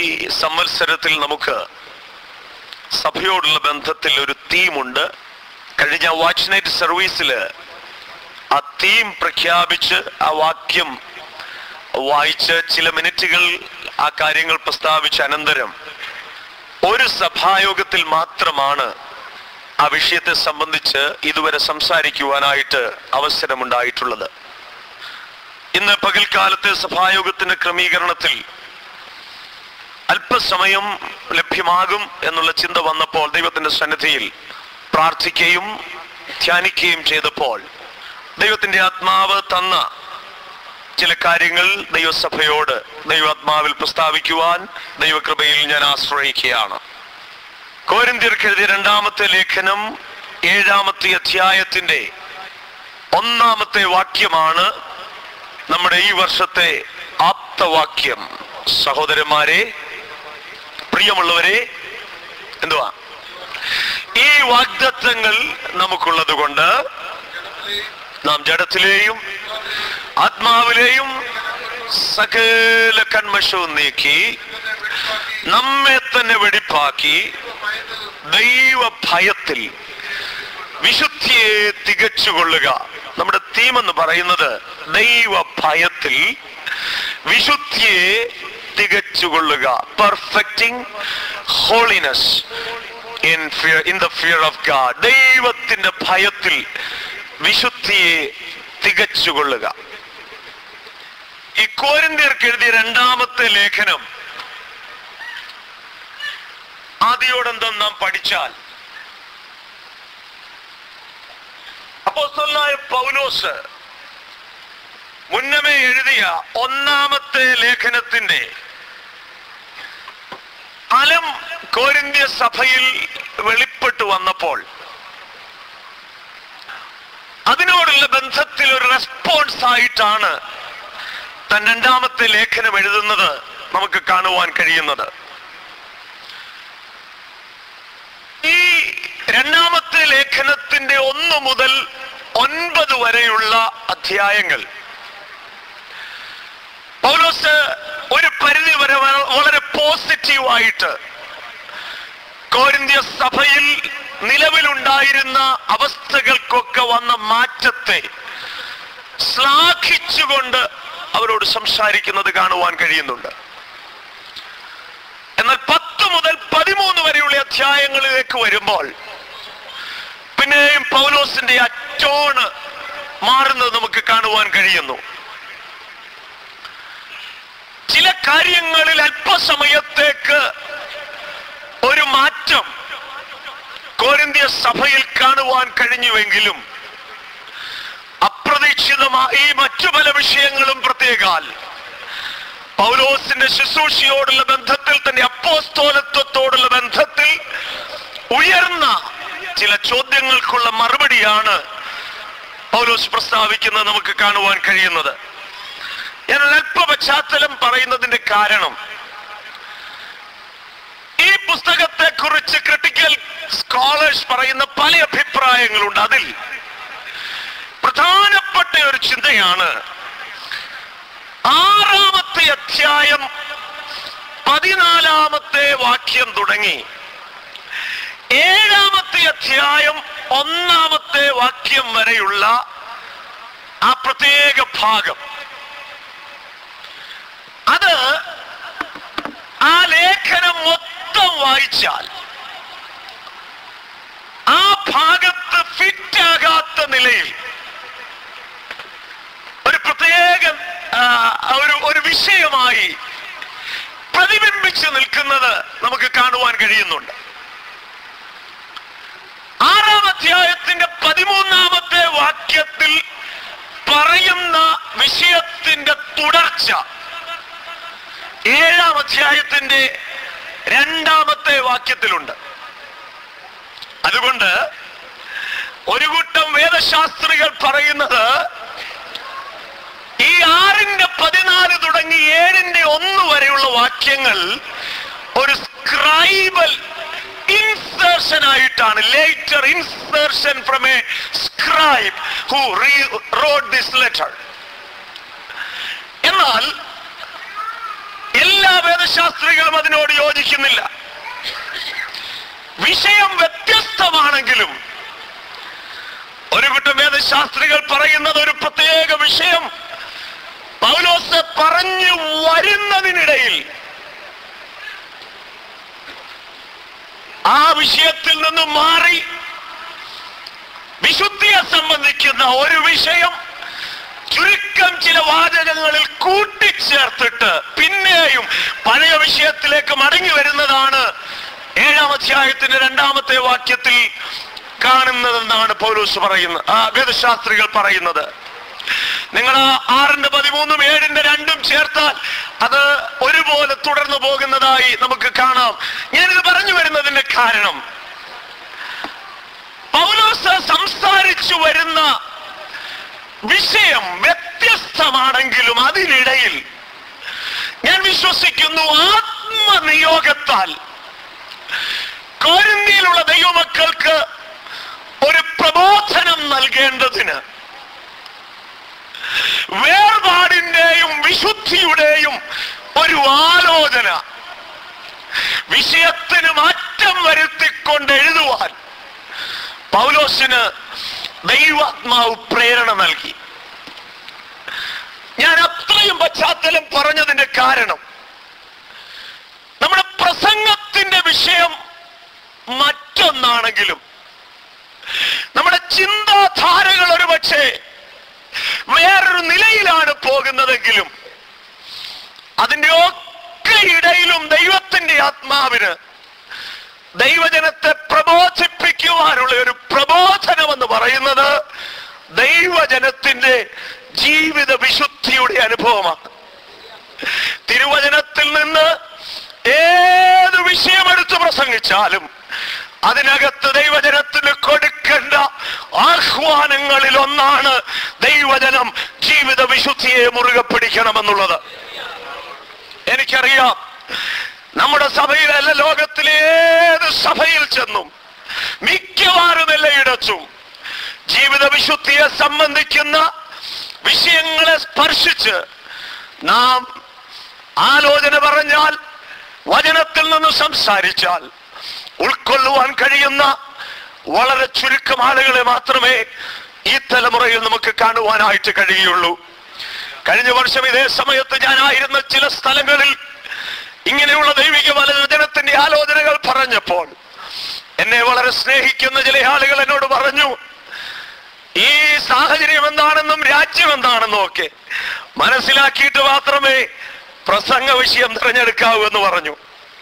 സംവത്സരത്തിൽ നമുക്ക് സഭയോടുള്ള ബന്ധത്തിൽ ഒരു തീമുണ്ട് കഴിഞ്ഞ വാച്ച് നൈറ്റ് സർവീസിൽ ആ തീം പ്രഖ്യാപിച്ച് ആ വാക്യം വായിച്ച് ചില മിനിറ്റുകൾ ആ കാര്യങ്ങൾ പ്രസ്താവിച്ച അനന്തരം ഒരു സഭായോഗത്തിൽ മാത്രമാണ് ആ വിഷയത്തെ സംബന്ധിച്ച് ഇതുവരെ സംസാരിക്കുവാനായിട്ട് അവസരമുണ്ടായിട്ടുള്ളത് ഇന്ന് പകൽക്കാലത്തെ സഭായോഗത്തിന്റെ ക്രമീകരണത്തിൽ അല്പസമയം ലഭ്യമാകും എന്നുള്ള ചിന്ത വന്നപ്പോൾ ദൈവത്തിന്റെ സന്നിധിയിൽ പ്രാർത്ഥിക്കുകയും ധ്യാനിക്കുകയും ചെയ്തപ്പോൾ ദൈവത്തിന്റെ ആത്മാവ് തന്ന ചില കാര്യങ്ങൾ ദൈവസഭയോട് ദൈവാത്മാവിൽ പ്രസ്താവിക്കുവാൻ ദൈവകൃപയിൽ ഞാൻ ആശ്രയിക്കുകയാണ് കോരിന്തിയർക്ക് എഴുതിയ രണ്ടാമത്തെ ലേഖനം ഏഴാമത്തെ അധ്യായത്തിന്റെ ഒന്നാമത്തെ വാക്യമാണ് നമ്മുടെ ഈ വർഷത്തെ ആപ്തവാക്യം സഹോദരന്മാരെ പ്രിയമുള്ളവരെ എന്തുവാ ഈ വാഗ്ദത്തങ്ങൾ നമുക്കുള്ളത് കൊണ്ട് നാം ജഡത്തിലെയും ആത്മാവിലെയും സകല കന്മഷവും നീക്കി നമ്മെ തന്നെ വെടിപ്പാക്കി ദൈവ ഭയത്തിൽ വിശുദ്ധിയെ തികച്ചുകൊള്ളുക നമ്മുടെ തീം എന്ന് പറയുന്നത് ദൈവ ഭയത്തിൽ വിശുദ്ധിയെ തികച്ചുകൊള്ളുക perfecting holiness in fear in the fear of God ദൈവത്തിന്റെ ഭയത്തിൽ വിശുദ്ധിയെ തികച്ചുകൊള്ളുക ഈ കോരിന്തിയർക്ക് എഴുതിയ രണ്ടാമത്തെ ലേഖനം ആദ്യോടെന്തും നാം പഠിച്ചാൽ അപ്പോസ്തലനായ പൗലോസ് മുന്നമേ എഴുതിയ ഒന്നാമത്തെ ലേഖനത്തിന്റെ ഫലം കോരിന്ത്യ സഭയിൽ വെളിപ്പെട്ടു വന്നപ്പോൾ അതിനോടുള്ള ബന്ധത്തിൽ ഒരു റെസ്പോൺസ് ആയിട്ടാണ് തൻ രണ്ടാമത്തെ ലേഖനം എഴുതുന്നത് നമുക്ക് കാണുവാൻ കഴിയുന്നത് ഈ രണ്ടാമത്തെ ലേഖനത്തിന്റെ ഒന്ന് മുതൽ ഒൻപത് വരെയുള്ള അധ്യായങ്ങൾ പൗലോസ് ഒരു പരിധി വരെ വ- വളരെ പോസിറ്റീവായിട്ട് കോരിന്ത്യ സഭയിൽ നിലവിലുണ്ടായിരുന്ന അവസ്ഥകൾക്കൊക്കെ വന്ന മാറ്റത്തെ ശ്ലാഘിച്ചുകൊണ്ട് അവരോട് സംസാരിക്കുന്നത് കാണുവാൻ കഴിയുന്നുണ്ട് എന്നാൽ പത്ത് മുതൽ പതിമൂന്ന് വരെയുള്ള അധ്യായങ്ങളിലേക്ക് വരുമ്പോൾ പിന്നെയും പൗലോസിന്റെ ആ ടോണ് മാറുന്നത് നമുക്ക് കാണുവാൻ കഴിയുന്നു ചില കാര്യങ്ങളിൽ അല്പസമയത്തേക്ക് ഒരു മാറ്റം കോരിന്ത്യ സഭയിൽ കാണുവാൻ കഴിഞ്ഞുവെങ്കിലും അപ്രതീക്ഷിതമായി മറ്റു പല വിഷയങ്ങളും പ്രത്യേകാൽ പൗലോസിന്റെ ശുശ്രൂഷയോടുള്ള ബന്ധത്തിൽ തന്നെ അപ്പോസ്തോലത്വത്തോടുള്ള ബന്ധത്തിൽ ഉയർന്ന ചില ചോദ്യങ്ങൾക്കുള്ള മറുപടിയാണ് പൗലോസ് പ്രസ്താവിക്കുന്നത് നമുക്ക് കാണുവാൻ കഴിയുന്നത് ഞാൻ ഒരു അല്പ പശ്ചാത്തലം പറയുന്നതിന്റെ കാരണം ഈ പുസ്തകത്തെ കുറിച്ച് ക്രിട്ടിക്കൽ സ്കോളേഴ്സ് പറയുന്ന പല അഭിപ്രായങ്ങളുണ്ട് അതിൽ പ്രധാനപ്പെട്ട ഒരു ചിന്തയാണ് ആറാമത്തെ അധ്യായം പതിനാലാമത്തെ വാക്യം തുടങ്ങി ഏഴാമത്തെ അധ്യായം ഒന്നാമത്തെ വാക്യം വരെയുള്ള ആ പ്രത്യേക ഭാഗം അത് ആ ലേഖനം മൊത്തം വായിച്ചാൽ ആ ഭാഗത്ത് ഫിറ്റ് ആകാത്ത നിലയിൽ ഒരു പ്രത്യേക ആ, ഒരു ഒരു വിഷയമായി പ്രതിബിംബിച്ചു നിൽക്കുന്നത് നമുക്ക് കാണുവാൻ കഴിയുന്നുണ്ട് ആറാം അധ്യായത്തിന്റെ പതിമൂന്നാമത്തെ വാക്യത്തിൽ പറയുന്ന വിഷയത്തിന്റെ തുടർച്ച ഏഴാം അധ്യായത്തിന്റെ രണ്ടാമത്തെ വാക്യത്തിലുണ്ട് അതുകൊണ്ട് ഒരു കൂട്ടം വേദശാസ്ത്രികൾ പറയുന്നത് ഈ ആറിന്റെ പതിനാല് തുടങ്ങി ഏഴിന്റെ ഒന്ന് വരെയുള്ള വാക്യങ്ങൾ ഒരു സ്ക്രൈബൽ ഇൻസേർഷൻ ആയിട്ടാണ് later insertion from a scribe who wrote this letter എന്നാൽ എല്ലാ വേദ വേദശാസ്ത്രികളും അതിനോട് യോജിക്കുന്നില്ല വിഷയം വ്യത്യസ്തമാണെങ്കിലും ഒരു കൂട്ടം വേദശാസ്ത്രികൾ പറയുന്നത് ഒരു പ്രത്യേക വിഷയം പൗലോസ് പറഞ്ഞു വരുന്നതിനിടയിൽ ആ വിഷയത്തിൽ നിന്ന് മാറി വിശുദ്ധിയെ സംബന്ധിക്കുന്ന ഒരു വിഷയം ചുരുക്കം ചില വാചകങ്ങളിൽ കൂട്ടിച്ചേർത്തിട്ട് പിന്നെയും പഴയ വിഷയത്തിലേക്ക് മടങ്ങി വരുന്നതാണ് ഏഴാം അധ്യായത്തിന്റെ രണ്ടാമത്തെ വാക്യത്തിൽ കാണുന്നതെന്നാണ് പൗലോസ് പറയുന്നത് ആ വേദശാസ്ത്രികൾ പറയുന്നത് നിങ്ങൾ ആ ആറിന്റെ പതിമൂന്നും ഏഴിന്റെ രണ്ടും ചേർത്താൽ അത് ഒരുപോലെ തുടർന്നു പോകുന്നതായി നമുക്ക് കാണാം ഞാനിത് പറഞ്ഞു വരുന്നതിന്റെ കാരണം പൗലോസ് സംസാരിച്ചു വരുന്ന വിഷയം വ്യത്യസ്തമാണെങ്കിലും അതിനിടയിൽ ഞാൻ വിശ്വസിക്കുന്നു ആത്മനിയോഗത്താൽ കോരിന്തിയിലുള്ള ദൈവമക്കൾക്ക് ഒരു പ്രബോധനം നൽകേണ്ടതിന് വേർപാടിന്റെയും വിശുദ്ധിയുടെയും ഒരു ആലോചന വിഷയത്തിന് മാറ്റം വരുത്തിക്കൊണ്ട് എഴുതുവാൻ പൗലോസിന് ദൈവാത്മാവ് പ്രേരണ നൽകി ഞാൻ അത്രയും പശ്ചാത്തലം പറഞ്ഞതിന്റെ കാരണം നമ്മുടെ പ്രസംഗത്തിന്റെ വിഷയം മറ്റൊന്നാണെങ്കിലും നമ്മുടെ ചിന്താധാരകൾ ഒരു പക്ഷേ വേറൊരു നിലയിലാണ് പോകുന്നതെങ്കിലും അതിന്റെ ഒക്കെ ഇടയിലും ദൈവത്തിന്റെ ആത്മാവിന് ദൈവജനത്തെ പ്രബോധിപ്പിക്കുവാനുള്ള ഒരു പ്രബോധനം എന്ന് പറയുന്നത് ദൈവജനത്തിന്റെ ജീവിത വിശുദ്ധിയുടെ അനുഭവമാണ് തിരുവചനത്തിൽ നിന്ന് ഏത് വിഷയമെടുത്ത് പ്രസംഗിച്ചാലും അതിനകത്ത് ദൈവജനത്തിന് കൊടുക്കേണ്ട ആഹ്വാനങ്ങളിൽ ഒന്നാണ് ദൈവജനം ജീവിത വിശുദ്ധിയെ മുറുകെ പിടിക്കണമെന്നുള്ളത് എനിക്കറിയാം നമ്മുടെ സഭയിലല്ല ലോകത്തിലെ ഏത് സഭയിൽ ചെന്നും മിക്കവാറും എല്ലായിടത്തും ജീവിത വിശുദ്ധിയെ സംബന്ധിക്കുന്ന വിഷയങ്ങളെ സ്പർശിച്ച് നാം ആലോചന പറഞ്ഞാൽ വചനത്തിൽ നിന്ന് സംസാരിച്ചാൽ ഉൾക്കൊള്ളുവാൻ കഴിയുന്ന വളരെ ചുരുക്കം ആളുകളെ മാത്രമേ ഈ തലമുറയിൽ നമുക്ക് കാണുവാനായിട്ട് കഴിയുള്ളൂ കഴിഞ്ഞ വർഷം ഇതേ സമയത്ത് ഞാനായിരുന്ന ചില സ്ഥലങ്ങളിൽ ഇങ്ങനെയുള്ള ദൈവിക വചനത്തിന്റെ ആലോചനകൾ പറഞ്ഞപ്പോൾ എന്നെ വളരെ സ്നേഹിക്കുന്ന ചില ആളുകൾ എന്നോട് പറഞ്ഞു ഈ സാഹചര്യം എന്താണെന്നും രാജ്യം എന്താണെന്നും ഒക്കെ മനസ്സിലാക്കിയിട്ട് മാത്രമേ പ്രസംഗ വിഷയം തിരഞ്ഞെടുക്കാവൂ എന്ന് പറഞ്ഞു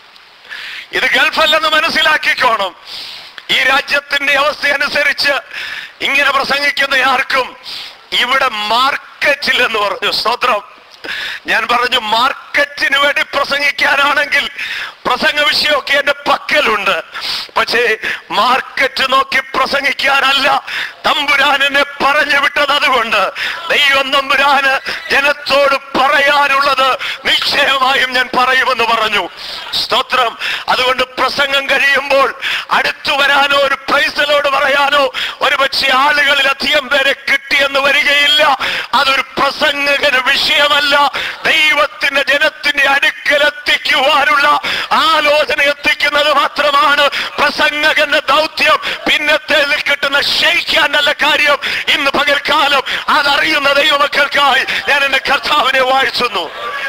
ഇത് ഗൾഫല്ലെന്ന് മനസ്സിലാക്കിക്കോണം ഈ രാജ്യത്തിന്റെ അവസ്ഥ അനുസരിച്ച് ഇങ്ങനെ പ്രസംഗിക്കുന്ന ആർക്കും ഇവിടെ മാർക്കറ്റിൽ എന്ന് പറഞ്ഞു സ്തോത്രം ഞാൻ പറഞ്ഞു മാർക്കറ്റിന് വേണ്ടി പ്രസംഗിക്കാനാണെങ്കിൽ പ്രസംഗ വിഷയമൊക്കെ എന്റെ പക്കലുണ്ട് പക്ഷേ മാർക്കറ്റ് നോക്കി പ്രസംഗിക്കാനല്ല തമ്പുരാൻ എന്നെ പറഞ്ഞു വിട്ടത് അതുകൊണ്ട് ദൈവം തമ്പുരാന് ജനത്തോട് പറയാനുള്ളത് നിശ്ചയമായും ഞാൻ പറയുമെന്ന് പറഞ്ഞു സ്തോത്രം അതുകൊണ്ട് പ്രസംഗം കഴിയുമ്പോൾ അടുത്തു വരാനോ ഒരു പ്രൈസലോട് പറയാനോ ഒരു പക്ഷേ ആളുകളിൽ അധികം പേരെ കിട്ടിയെന്ന് വരികയില്ല അതൊരു പ്രസംഗകന് വിഷയമല്ല ദൈവത്തിന്റെ ജനത്തിന്റെ അടുക്കലെത്തിക്കുവാനുള്ള ആലോചന എത്തിക്കുന്നത് മാത്രമാണ് പ്രസംഗകന്റെ ദൗത്യം പിന്നത്തെ കിട്ടുന്ന ക്ഷയിക്കാൻ നല്ല കാര്യം ഇന്ന് പകൽക്കാലം അതറിയുന്ന ദൈവമക്കൾക്കായി ഞാൻ എന്റെ കർത്താവിനെ വാഴ്ത്തുന്നു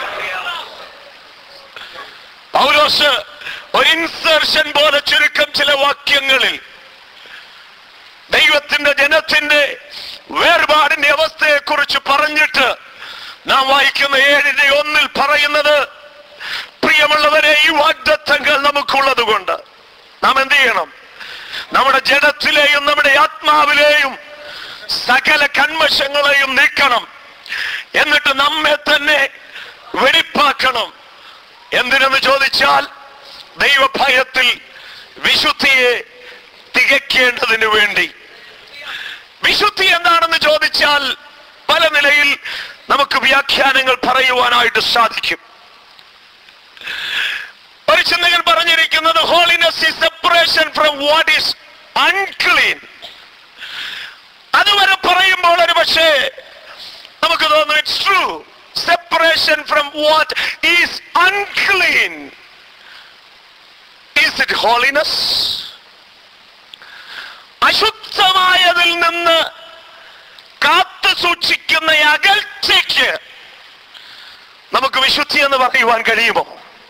പൗലോസ് ഒരു ഇൻസർഷൻ പോലെ ചുരുക്കം ചില വാക്യങ്ങളിൽ ദൈവത്തിന്റെ ജനത്തിന്റെ വേർപാടിന്റെ അവസ്ഥയെ കുറിച്ച് പറഞ്ഞിട്ട് നാം വായിക്കുന്ന ഏഴിന്റെ ഒന്നിൽ പറയുന്നത് പ്രിയമുള്ളവരെ ഈ വാഗ്ദത്തങ്ങൾ നമുക്കുള്ളത് കൊണ്ട് നാം എന്ത് ചെയ്യണം നമ്മുടെ ജഡത്തിലെയും നമ്മുടെ ആത്മാവിലെയും സകല കന്മഷങ്ങളെയും നീക്കണം എന്നിട്ട് നമ്മെ തന്നെ വെടിപ്പാക്കണം എന്തിനെന്ന് ചോദിച്ചാൽ ദൈവഭയത്തിൽ വിശുദ്ധിയെ തികയ്ക്കേണ്ടതിന് വേണ്ടി വിശുദ്ധി എന്താണെന്ന് ചോദിച്ചാൽ പല നിലയിൽ നമുക്ക് വ്യാഖ്യാനങ്ങൾ പറയുവാനായിട്ട് സാധിക്കും ഒരു ചിന്തകൻ പറഞ്ഞിരിക്കുന്നത് holiness is separation from what is unclean അതുവരെ പറയുമ്പോൾ ഒരു പക്ഷേ നമുക്ക് തോന്നുന്നു it's true separation from what is unclean. Is it holiness? അശുദ്ധമായതിൽ നിന്ന് കാത്തു സൂക്ഷിക്കുന്ന ഈ അകൽച്ചയ്ക്ക് നമുക്ക് വിശുദ്ധി എന്ന് പറയുവാൻ കഴിയുമോ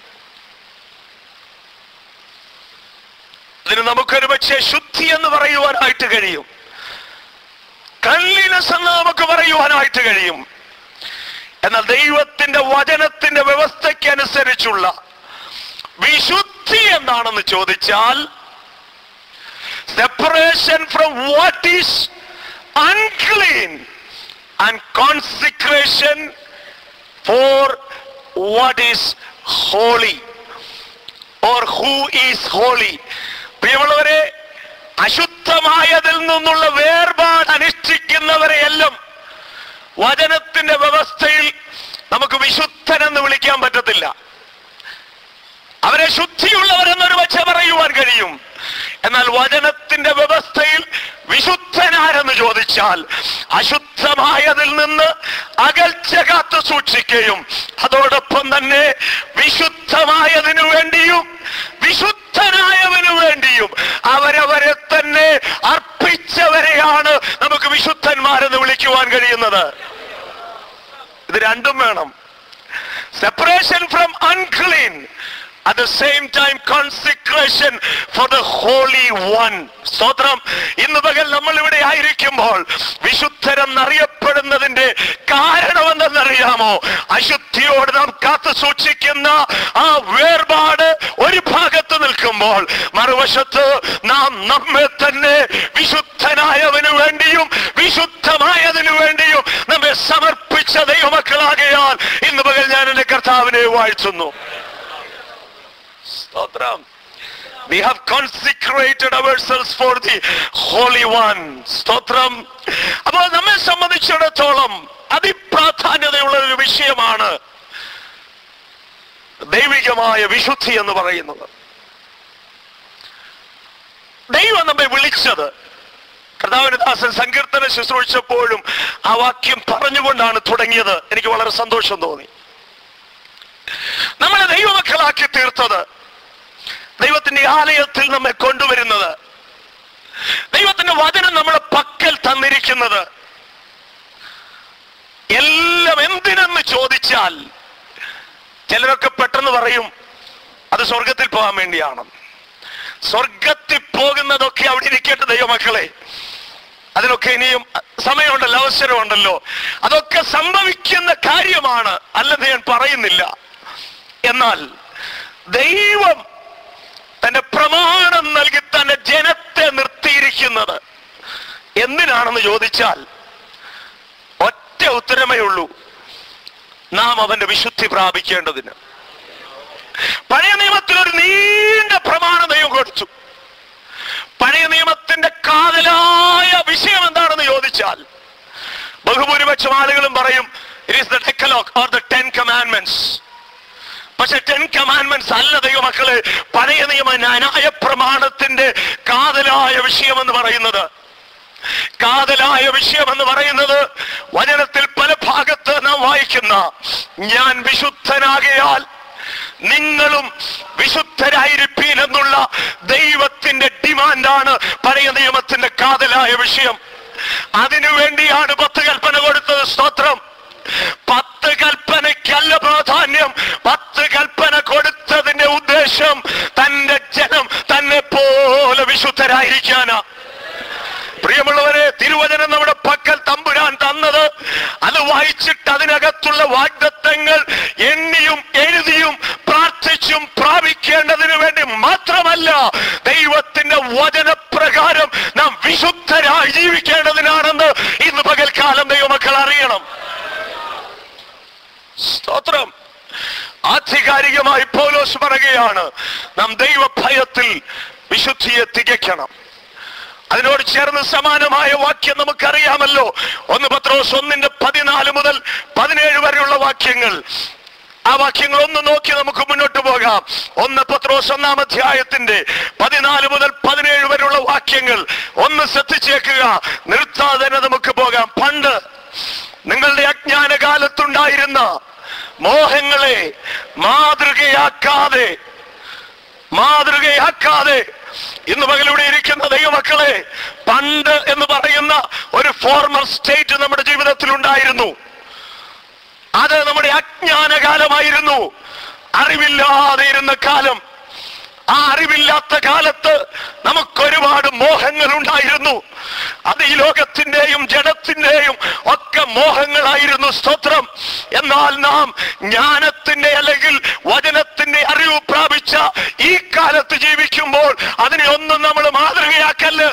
അതിന് നമുക്കൊരു പക്ഷേ ശുദ്ധി എന്ന് പറയുവാനായിട്ട് കഴിയും കല്ലിനസ് എന്ന് നമുക്ക് പറയുവാനായിട്ട് കഴിയും എന്നാൽ ദൈവത്തിന്റെ വചനത്തിന്റെ വ്യവസ്ഥയ്ക്ക് അനുസരിച്ചുള്ള വിശുദ്ധി എന്താണെന്ന് ചോദിച്ചാൽ separation from what is unclean and consecration for what is holy or who is holy പ്രിയമുള്ളവരെ അശുദ്ധമായതിൽ നിന്നുള്ള വേർപാട് അനുഷ്ഠിക്കുന്നവരെയെല്ലാം വചനത്തിന്റെ വ്യവസ്ഥയിൽ നമുക്ക് വിശുദ്ധനെന്ന് വിളിക്കാൻ പറ്റത്തില്ല അവരെ ശുദ്ധിയുള്ളവരെന്നൊരു പക്ഷെ പറയുവാൻ കഴിയും എന്നാൽ വചനത്തിന്റെ വ്യവസ്ഥയിൽ വിശുദ്ധനാരെന്ന് ചോദിച്ചാൽ അശുദ്ധമായതിൽ നിന്ന് അകൽച്ച കാത്തു സൂക്ഷിക്കുകയും അതോടൊപ്പം തന്നെ വിശുദ്ധമായതിനു വേണ്ടിയും വിശുദ്ധനായവനു വേണ്ടിയും അവരവരെ തന്നെ അർപ്പിച്ചവരെയാണ് നമുക്ക് വിശുദ്ധന്മാരെന്ന് വിളിക്കുവാൻ കഴിയുന്നത് ഇത് രണ്ടും വേണം separation from unclean at the same time consecration for the holy one സ്തോത്രം ഇന്ന് പകൽ നമ്മൾ ഇവിടെ ആയിരിക്കുമ്പോൾ വിശുദ്ധരെന്നറിയപ്പെടുന്നതിന്റെ കാരണമെന്തെന്നറിയാമോ അശുദ്ധിയോട് നാം കാത്തു സൂക്ഷിക്കുന്ന ആ വേർപാട് ഒരു ഭാഗത്ത് നിൽക്കുമ്പോൾ മറുവശത്ത് നാം നമ്മെ തന്നെ വിശുദ്ധനായവന് വേണ്ടിയും വിശുദ്ധമായതിനു വേണ്ടിയും നമ്മെ സമർപ്പിച്ച ദൈവമക്കളാകയാൽ ഇന്ന് പകൽ ഞാൻ എന്റെ കർത്താവിനെ വാഴ്ത്തുന്നു സ്തോത്രം We have consecrated ourselves for the Holy One. സ്തോത്രം അപ്പോൾ നമ്മെ സംബന്ധിച്ചിടത്തോളം അതിപ്രാധാന്യതയുള്ള ഒരു വിഷയമാണ് ദൈവികമായ വിശുദ്ധി എന്ന് പറയുന്നത് ദൈവം നമ്മെ വിളിച്ചത് കർത്താവിന് ദാസൻ സങ്കീർത്തന ശുശ്രൂഷിച്ചപ്പോഴും ആ വാക്യം പറഞ്ഞുകൊണ്ടാണ് തുടങ്ങിയത് എനിക്ക് വളരെ സന്തോഷം തോന്നി നമ്മളെ ദൈവമക്കളാക്കി തീർത്തത് ദൈവത്തിന്റെ ആലയത്തിൽ നമ്മെ കൊണ്ടുവരുന്നത് ദൈവത്തിന്റെ വചനം നമ്മളെ പക്കൽ തന്നിരിക്കുന്നത് എല്ലാം എന്തിനെന്ന് ചോദിച്ചാൽ ചിലരൊക്കെ പെട്ടെന്ന് പറയും അത് സ്വർഗത്തിൽ പോകാൻ വേണ്ടിയാണ് സ്വർഗത്തിൽ പോകുന്നതൊക്കെ അവിടെ ഇരിക്കട്ടെ ദൈവമക്കളെ അതിനൊക്കെ ഇനിയും സമയമുണ്ടല്ലോ അവസരമുണ്ടല്ലോ അതൊക്കെ സംഭവിക്കുന്ന കാര്യമാണ് അല്ലെന്ന് ഞാൻ പറയുന്നില്ല എന്നാൽ ദൈവം തന്റെ പ്രമാണം നൽകി തന്റെ ജനത്തെ നിർത്തിയിരിക്കുന്നത് എന്തിനാണെന്ന് ചോദിച്ചാൽ ഒറ്റ ഉത്തരമേ ഉള്ളൂ നാം അവന്റെ വിശുദ്ധി പ്രാപിക്കേണ്ടതിന് പഴയ നിയമത്തിൽ ഒരു നീണ്ട പ്രമാണ ദൈവം കൊടുത്തു പഴയ നിയമത്തിന്റെ കാതലായ വിഷയം എന്താണെന്ന് ചോദിച്ചാൽ ബഹുഭൂരിപക്ഷം ആളുകളും പറയും it is the Decalogue or the ten commandments പക്ഷെ ടെൻ കമാൻഡ്മെന്റ്സ് അല്ല ദൈവമക്കളെ പഴയ നിയമ ന്യായ പ്രമാണത്തിന്റെ കാതലായ വിഷയം എന്ന് പറയുന്നത് കാതലായ വിഷയം എന്ന് പറയുന്നത് വചനത്തിൽ പല ഭാഗത്ത് നാം വായിക്കുന്ന ഞാൻ വിശുദ്ധനാകയാൽ നിങ്ങളും വിശുദ്ധരായിരിപ്പീൻ എന്നുള്ള ദൈവത്തിന്റെ ഡിമാൻഡാണ് പഴയ നിയമത്തിന്റെ കാതലായ വിഷയം അതിനുവേണ്ടിയാണ് പത്ത് കൽപ്പന കൊടുത്തത് സ്തോത്രം പത്ത് കൽപ്പനയ്ക്കല്ല പ്രാധാന്യം പത്ത് കൽപ്പന കൊടുത്തതിന്റെ ഉദ്ദേശം തന്റെ ജനം തന്നെ പോലെ വിശുദ്ധരായിരിക്കാനാ പ്രിയമുള്ളവരെ തിരുവചനം നമ്മുടെ പക്കൽ തമ്പുരാൻ തന്നത് അത് വായിച്ചിട്ട് അതിനകത്തുള്ള വാഗ്ദത്തങ്ങൾ എണ്ണിയും എഴുതിയും പ്രാർത്ഥിച്ചും പ്രാപിക്കേണ്ടതിന് വേണ്ടി മാത്രമല്ല ദൈവത്തിന്റെ വചനപ്രകാരം നാം വിശുദ്ധരായി ജീവിക്കേണ്ടതിനാണെന്ന് ഇന്ന് പകൽക്കാലം ദൈവമക്കൾ അറിയണം സ്തോത്രം ആധികാരികമായി പൗലോസ് പറയുകയാണ് നാം ദൈവഭയത്തിൽ വിശുദ്ധിയെ തികയ്ക്കണം അതിനോട് ചേർന്ന് സമാനമായ വാക്യം നമുക്കറിയാമല്ലോ ഒന്ന് പത്രോസ് ഒന്നിന്റെ പതിനാല് മുതൽ പതിനേഴ് വരെയുള്ള വാക്യങ്ങൾ ആ വാക്യങ്ങൾ ഒന്ന് നോക്കി നമുക്ക് മുന്നോട്ട് പോകാം ഒന്ന് പത്രോസ് ഒന്നാം അധ്യായത്തിന്റെ പതിനാല് മുതൽ പതിനേഴ് വരെയുള്ള വാക്യങ്ങൾ ഒന്ന് ശ്രദ്ധിച്ചേക്കുക നിർത്താതെ തന്നെ നമുക്ക് പോകാം പണ്ട് നിങ്ങളുടെ അജ്ഞാന കാലത്തുണ്ടായിരുന്ന മോഹങ്ങളെ മാതൃകയാക്കാതെ മാതൃകയാക്കാതെ ഇന്ന് പകലിവിടെ ഇരിക്കുന്ന ദൈവമക്കളെ പണ്ട് എന്ന് പറയുന്ന ഒരു ഫോർമൽ സ്റ്റേറ്റ് നമ്മുടെ ജീവിതത്തിൽ ഉണ്ടായിരുന്നു അത് നമ്മുടെ അജ്ഞാന കാലമായിരുന്നു അറിവില്ലാതെ ഇരുന്ന കാലം ആ അറിവില്ലാത്ത കാലത്ത് നമുക്കൊരുപാട് മോഹങ്ങൾ ഉണ്ടായിരുന്നു അത് ഈ ലോകത്തിന്റെയും ജഡത്തിന്റെയും ഒക്കെ മോഹങ്ങളായിരുന്നു സ്തോത്രം എന്നാൽ നാം ജ്ഞാനത്തിന്റെ അല്ലെങ്കിൽ വചനത്തിന്റെ അറിവ് പ്രാപിച്ച ഈ കാലത്ത് ജീവിക്കുമ്പോൾ അതിനെ ഒന്നും നമ്മൾ മാതൃകയാക്കല്ല്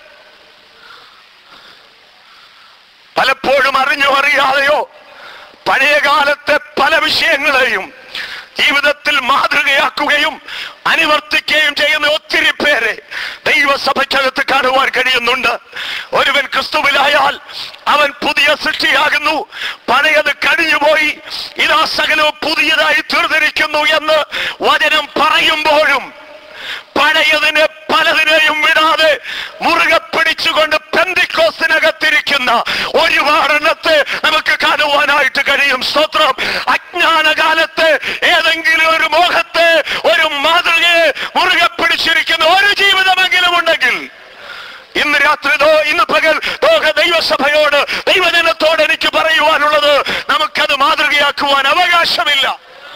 പലപ്പോഴും അറിഞ്ഞോ അറിയാതെയോ പഴയ കാലത്തെ പല വിഷയങ്ങളെയും ജീവിതത്തിൽ മാതൃകയാക്കുകയും അനുവർത്തിക്കുകയും ചെയ്യുന്ന ഒത്തിരി പേരെ ദൈവസഭയ്ക്കകത്ത് കാണുവാൻ കഴിയുന്നുണ്ട് ഒരുവൻ ക്രിസ്തുവിലായാൽ അവൻ പുതിയ സൃഷ്ടിയാകുന്നു പഴയത് കഴിഞ്ഞുപോയി ഇതാ സകലവും പുതിയതായി തീർന്നിരിക്കുന്നു എന്ന് വചനം പറയുമ്പോഴും പഴയതിനെ പലതിനെയും വിടാതെ മുറുകെ പിടിച്ചുകൊണ്ട് പെന്തിക്കോസിനകത്തിരിക്കുന്ന ഒരുപാടെണ്ണത്തെ നമുക്ക് കാണുവാനായിട്ട് കഴിയും സ്തോത്രം അജ്ഞാനകാലത്ത് ഏതെങ്കിലും ഒരു മോഹത്തെ ഒരു മാതൃകയെ മുറുകെ പിടിച്ചിരിക്കുന്ന ഒരു ജീവിതമെങ്കിലും ഉണ്ടെങ്കിൽ ഇന്ന് രാത്രി ദോ ഇന്ന് പകൽ ലോക ദൈവസഭയോട് ദൈവജനത്തോട് എനിക്ക് പറയുവാനുള്ളത് നമുക്കത് മാതൃകയാക്കുവാൻ അവകാശമില്ല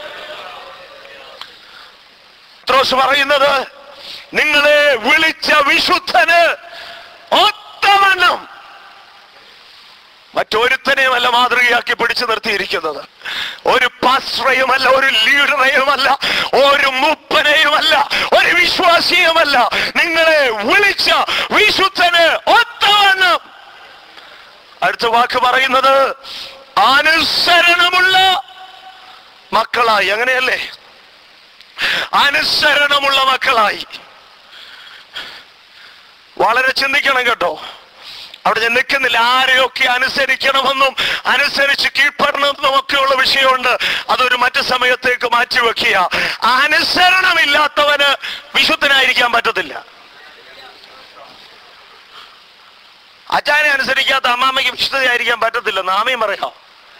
പത്രോസ് പറയുന്നത് നിങ്ങളെ വിളിച്ച വിശുദ്ധന് ഒത്തവണ്ണം മറ്റൊരുത്തനെയുമല്ല മാതൃകയാക്കി പിടിച്ചു നിർത്തിയിരിക്കുന്നത് ഒരു പാസ്ട്രയുമല്ല ഒരു ലീഡറെയുമല്ല ഒരു മൂപ്പനെയുമല്ല ഒരു വിശ്വാസിയുമല്ല നിങ്ങളെ വിളിച്ച വിശുദ്ധന് ഒത്തവണ്ണം അടുത്ത വാക്ക് പറയുന്നത് അനുസരണമുള്ള മക്കളായി അങ്ങനെയല്ലേ അനുസരണമുള്ള മക്കളായി വളരെ ചിന്തിക്കണം കേട്ടോ അവിടെ ഞാൻ നിൽക്കുന്നില്ല ആരെയൊക്കെ അനുസരിക്കണമെന്നും അനുസരിച്ച് കീഴ്പ്പെടണമെന്നും ഒക്കെയുള്ള വിഷയമുണ്ട് അതൊരു മറ്റു സമയത്തേക്ക് മാറ്റിവെക്കുക അനുസരണമില്ലാത്തവന് വിശുദ്ധനായിരിക്കാൻ പറ്റത്തില്ല അച്ഛനെ അനുസരിക്കാത്ത അമ്മാമ്മയ്ക്ക് വിശുദ്ധയായിരിക്കാൻ പറ്റത്തില്ല നാമയും പറയാം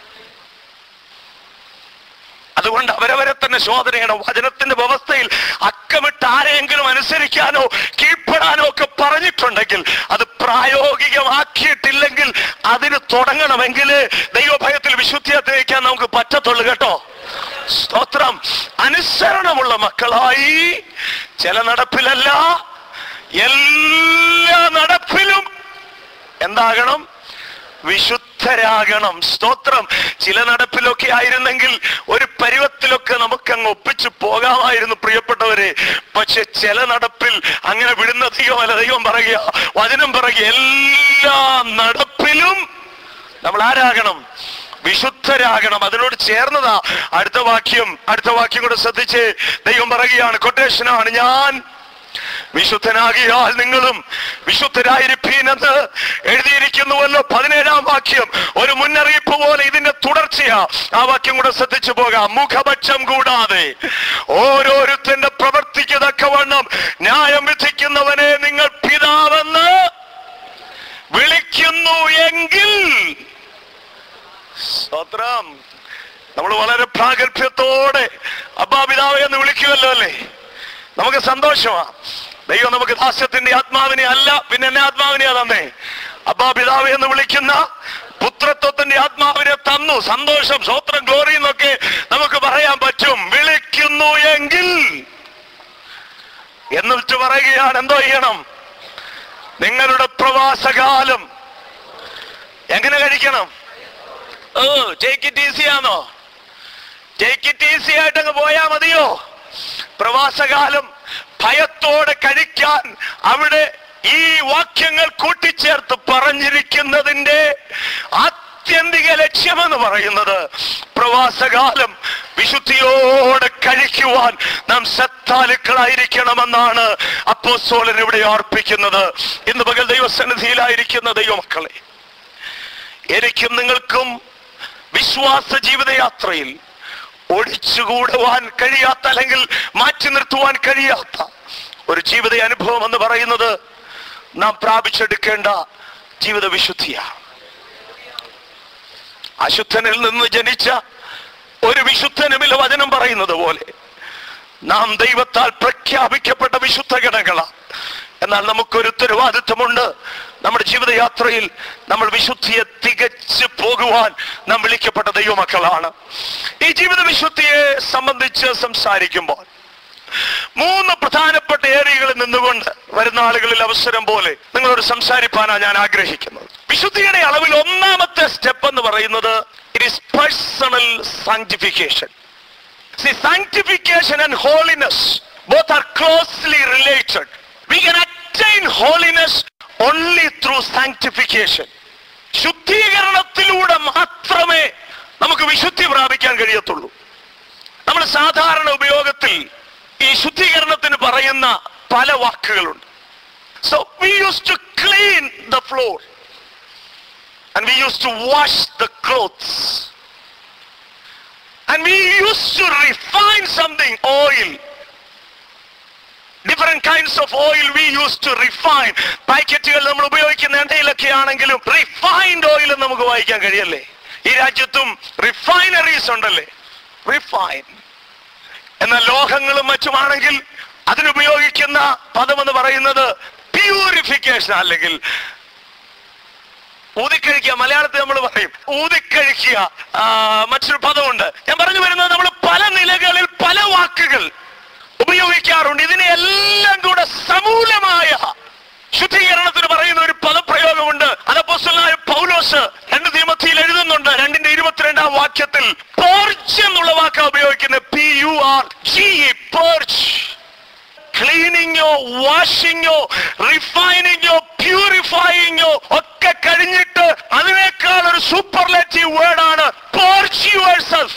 അതുകൊണ്ട് അവരവരെ തന്നെ ശോധന ചെയ്യണം വചനത്തിന്റെ വ്യവസ്ഥയിൽ അക്കമിട്ട് ആരെയെങ്കിലും അനുസരിക്കാനോ കീഴ്പ്പെടാനോ ഒക്കെ പറഞ്ഞിട്ടുണ്ടെങ്കിൽ അത് പ്രായോഗികമാക്കിയിട്ടില്ലെങ്കിൽ അതിന് തുടങ്ങണമെങ്കിൽ ദൈവഭയത്തിൽ വിശുദ്ധിയെ തെളിയിക്കാൻ നമുക്ക് പറ്റത്തുള്ളൂ കേട്ടോ സ്തോത്രം അനുസരണമുള്ള മക്കളായി ചില നടപ്പിലല്ല എല്ലാ നടപ്പിലും എന്താകണം വിശുദ്ധരാകണം സ്തോത്രം ചില നടപ്പിലൊക്കെ ആയിരുന്നെങ്കിൽ ഒരു പരുവത്തിലൊക്കെ നമുക്കങ്ങ് ഒപ്പിച്ചു പോകാമായിരുന്നു പ്രിയപ്പെട്ടവരെ പക്ഷെ ചില നടപ്പിൽ അങ്ങനെ വിടുന്ന ദൈവമല്ല ദൈവം പറയുക വചനം പറയുക എല്ലാ നടപ്പിലും നമ്മൾ ആരാകണം വിശുദ്ധരാകണം അതിനോട് ചേർന്നതാ അടുത്ത വാക്യം അടുത്ത വാക്യം കൂടെ ശ്രദ്ധിച്ച് ദൈവം പറയുകയാണ് കൊട്ടേഷനാണ് ഞാൻ വിശുദ്ധനാകിയാൽ നിങ്ങളും വിശുദ്ധരായിരിപ്പീനെന്ന് എഴുതിയിരിക്കുന്നുവല്ലോ പതിനേഴാം വാക്യം ഒരു മുന്നറിയിപ്പ് പോലെ ഇതിന്റെ തുടർച്ചയാ ആ വാക്യം കൂടെ ശ്രദ്ധിച്ചു പോകാം മുഖപക്ഷം കൂടാതെ ഓരോരുത്തന്റെ പ്രവർത്തിക്ക് തക്കവണ്ണം ന്യായം വിധിക്കുന്നവനെ നിങ്ങൾ പിതാവെന്ന് വിളിക്കുന്നു എങ്കിൽ സ്തോത്രം നമ്മൾ വളരെ പ്രാഗൽഭ്യത്തോടെ അബ്ബാ പിതാവേ എന്ന് വിളിക്കുമല്ലോ അല്ലേ നമുക്ക് സന്തോഷമാ ദൈവം നമുക്ക് ദാസ്യത്തിന്റെ ആത്മാവിനെ അല്ല പിന്നെ എന്നെ ആത്മാവിനെയാ തന്നേ അബ്ബാ പിതാവ് എന്ന് വിളിക്കുന്ന പുത്രത്വത്തിന്റെ ആത്മാവിനെ തന്നു സന്തോഷം സ്വോത്രം ഗ്ലോറി എന്നൊക്കെ നമുക്ക് പറയാൻ പറ്റും വിളിക്കുന്നു എങ്കിൽ എന്നിട്ട് പറയുകയാണ് എന്തോ ചെയ്യണം നിങ്ങളുടെ പ്രവാസകാലം എങ്ങനെ കഴിക്കണം ഓ ടേക്ക് ഇറ്റ് ഈസി ആണോ ടേക്ക് ഇറ്റ് ഈസി ആയിട്ട് അങ്ങ് പോയാ മതിയോ പ്രവാസകാലം ഭയത്തോടെ കഴിക്കാൻ അവിടെ ഈ വാക്യങ്ങൾ കൂട്ടിച്ചേർത്ത് പറഞ്ഞിരിക്കുന്നതിന്റെ ആത്യന്തിക ലക്ഷ്യമെന്ന് പറയുന്നത് പ്രവാസകാലം വിശുദ്ധിയോടെ കഴിക്കുവാൻ നാം ശ്രദ്ധാലുക്കളായിരിക്കണമെന്നാണ് അപ്പോസ്തോലൻ ഇവിടെ അർപ്പിക്കുന്നത് ഇന്ന് പകൽ ദൈവസന്നിധിയിലായിരിക്കുന്ന ദൈവമക്കളെ എനിക്കും നിങ്ങൾക്കും വിശ്വാസ ജീവിതയാത്രയിൽ ഒഴിച്ചുകൂടുവാൻ കഴിയാത്ത അല്ലെങ്കിൽ മാറ്റി നിർത്തുവാൻ കഴിയാത്ത ഒരു ജീവിത അനുഭവം എന്ന് പറയുന്നത് നാം പ്രാപിച്ചെടുക്കേണ്ട ജീവിത വിശുദ്ധിയാണ് അശുദ്ധനിൽ നിന്ന് ജനിച്ച ഒരു വിശുദ്ധനുമില്ല വചനം പറയുന്നത് പോലെ നാം ദൈവത്താൽ പ്രഖ്യാപിക്കപ്പെട്ട വിശുദ്ധ ഗണങ്ങളാണ് എന്നാൽ നമുക്കൊരു ഉത്തരവാദിത്വമുണ്ട് നമ്മുടെ ജീവിതയാത്രയിൽ നമ്മൾ വിശുദ്ധിയെ തികച്ച് പോകുവാൻ നാം വിളിക്കപ്പെട്ട ദൈവമക്കളാണ് ഈ ജീവിത വിശുദ്ധിയെ സംബന്ധിച്ച് സംസാരിക്കുമ്പോൾ മൂന്ന് പ്രധാനപ്പെട്ട ഏരിയകളിൽ നിന്നുകൊണ്ട് വരുന്ന ആളുകളിൽ അവസരം പോലെ നിങ്ങളോട് സംസാരിപ്പാനാണ് ഞാൻ ആഗ്രഹിക്കുന്നത് വിശുദ്ധിയുടെ അളവിൽ ഒന്നാമത്തെ സ്റ്റെപ്പ് എന്ന് പറയുന്നത് it is personal sanctification See, sanctification and holiness both are closely related. We can attain holiness only through sanctification. ശുദ്ധീകരണത്തിലൂടെ മാത്രമേ നമുക്ക് വിശുദ്ധി പ്രാപിക്കാൻ കഴിയത്തുള്ളൂ നമ്മൾ സാധാരണ ഉപയോഗത്തിൽ ഈ ശുദ്ധീകരണത്തിന് പറയുന്ന പല വാക്കുകളുണ്ട് so we use to clean the floor and we use to wash the clothes and we used to refine something oil different kinds of oil we use to refine പാക്കറ്റുകൾ നമ്മൾ ഉപയോഗിക്കുന്ന എണ്ണയിലൊക്കെ ആണെങ്കിലും റിഫൈൻഡ് ഓയിൽ നമുക്ക് വായിക്കാൻ കഴിയല്ലേ ഈ രാജ്യത്തും refineries ഉണ്ടല്ലേ refine എന്നാൽ ലോഹങ്ങളും മറ്റുമാണെങ്കിൽ അതിനുപയോഗിക്കുന്ന പദം എന്ന് പറയുന്നത് പ്യൂരിഫിക്കേഷൻ അല്ലെങ്കിൽ ഊതിക്കഴിക്കുക മലയാളത്തിൽ നമ്മൾ പറയും ഊതിക്കഴിക്കുക ആ, മറ്റൊരു പദമുണ്ട് ഞാൻ പറഞ്ഞു വരുന്നത് നമ്മൾ പല നിലകളിൽ പല വാക്കുകൾ ഉപയോഗിക്കാറുണ്ട് ഇതിനെ എല്ലാം കൂടെ സമൂലമായ ശുദ്ധീകരണത്തിന് പറയുന്ന ഒരു പദപ്രയോഗമുണ്ട് അതപ്പോസ്റ്റലായ പൗലോസ് രണ്ട് നിയമത്തിൽ എഴുതുന്നുണ്ട് രണ്ടിന്റെ ഇരുപത്തിരണ്ടാം വാക്യത്തിൽ പോർച്ച് എന്നുള്ള വാക്കാ ഉപയോഗിക്കുന്നത് P U R G purge ക്ലീനിങ്ങോ വാഷിങ്ങോ റിഫൈനിങ്ങോ പ്യൂരിഫൈയിങ്ങോ ഒക്കെ കഴിഞ്ഞിട്ട് അതിനേക്കാൾ ഒരു സൂപ്പർലേറ്റീവ് വേർഡാണ് പോർച്ച് യുവർ സെൽഫ്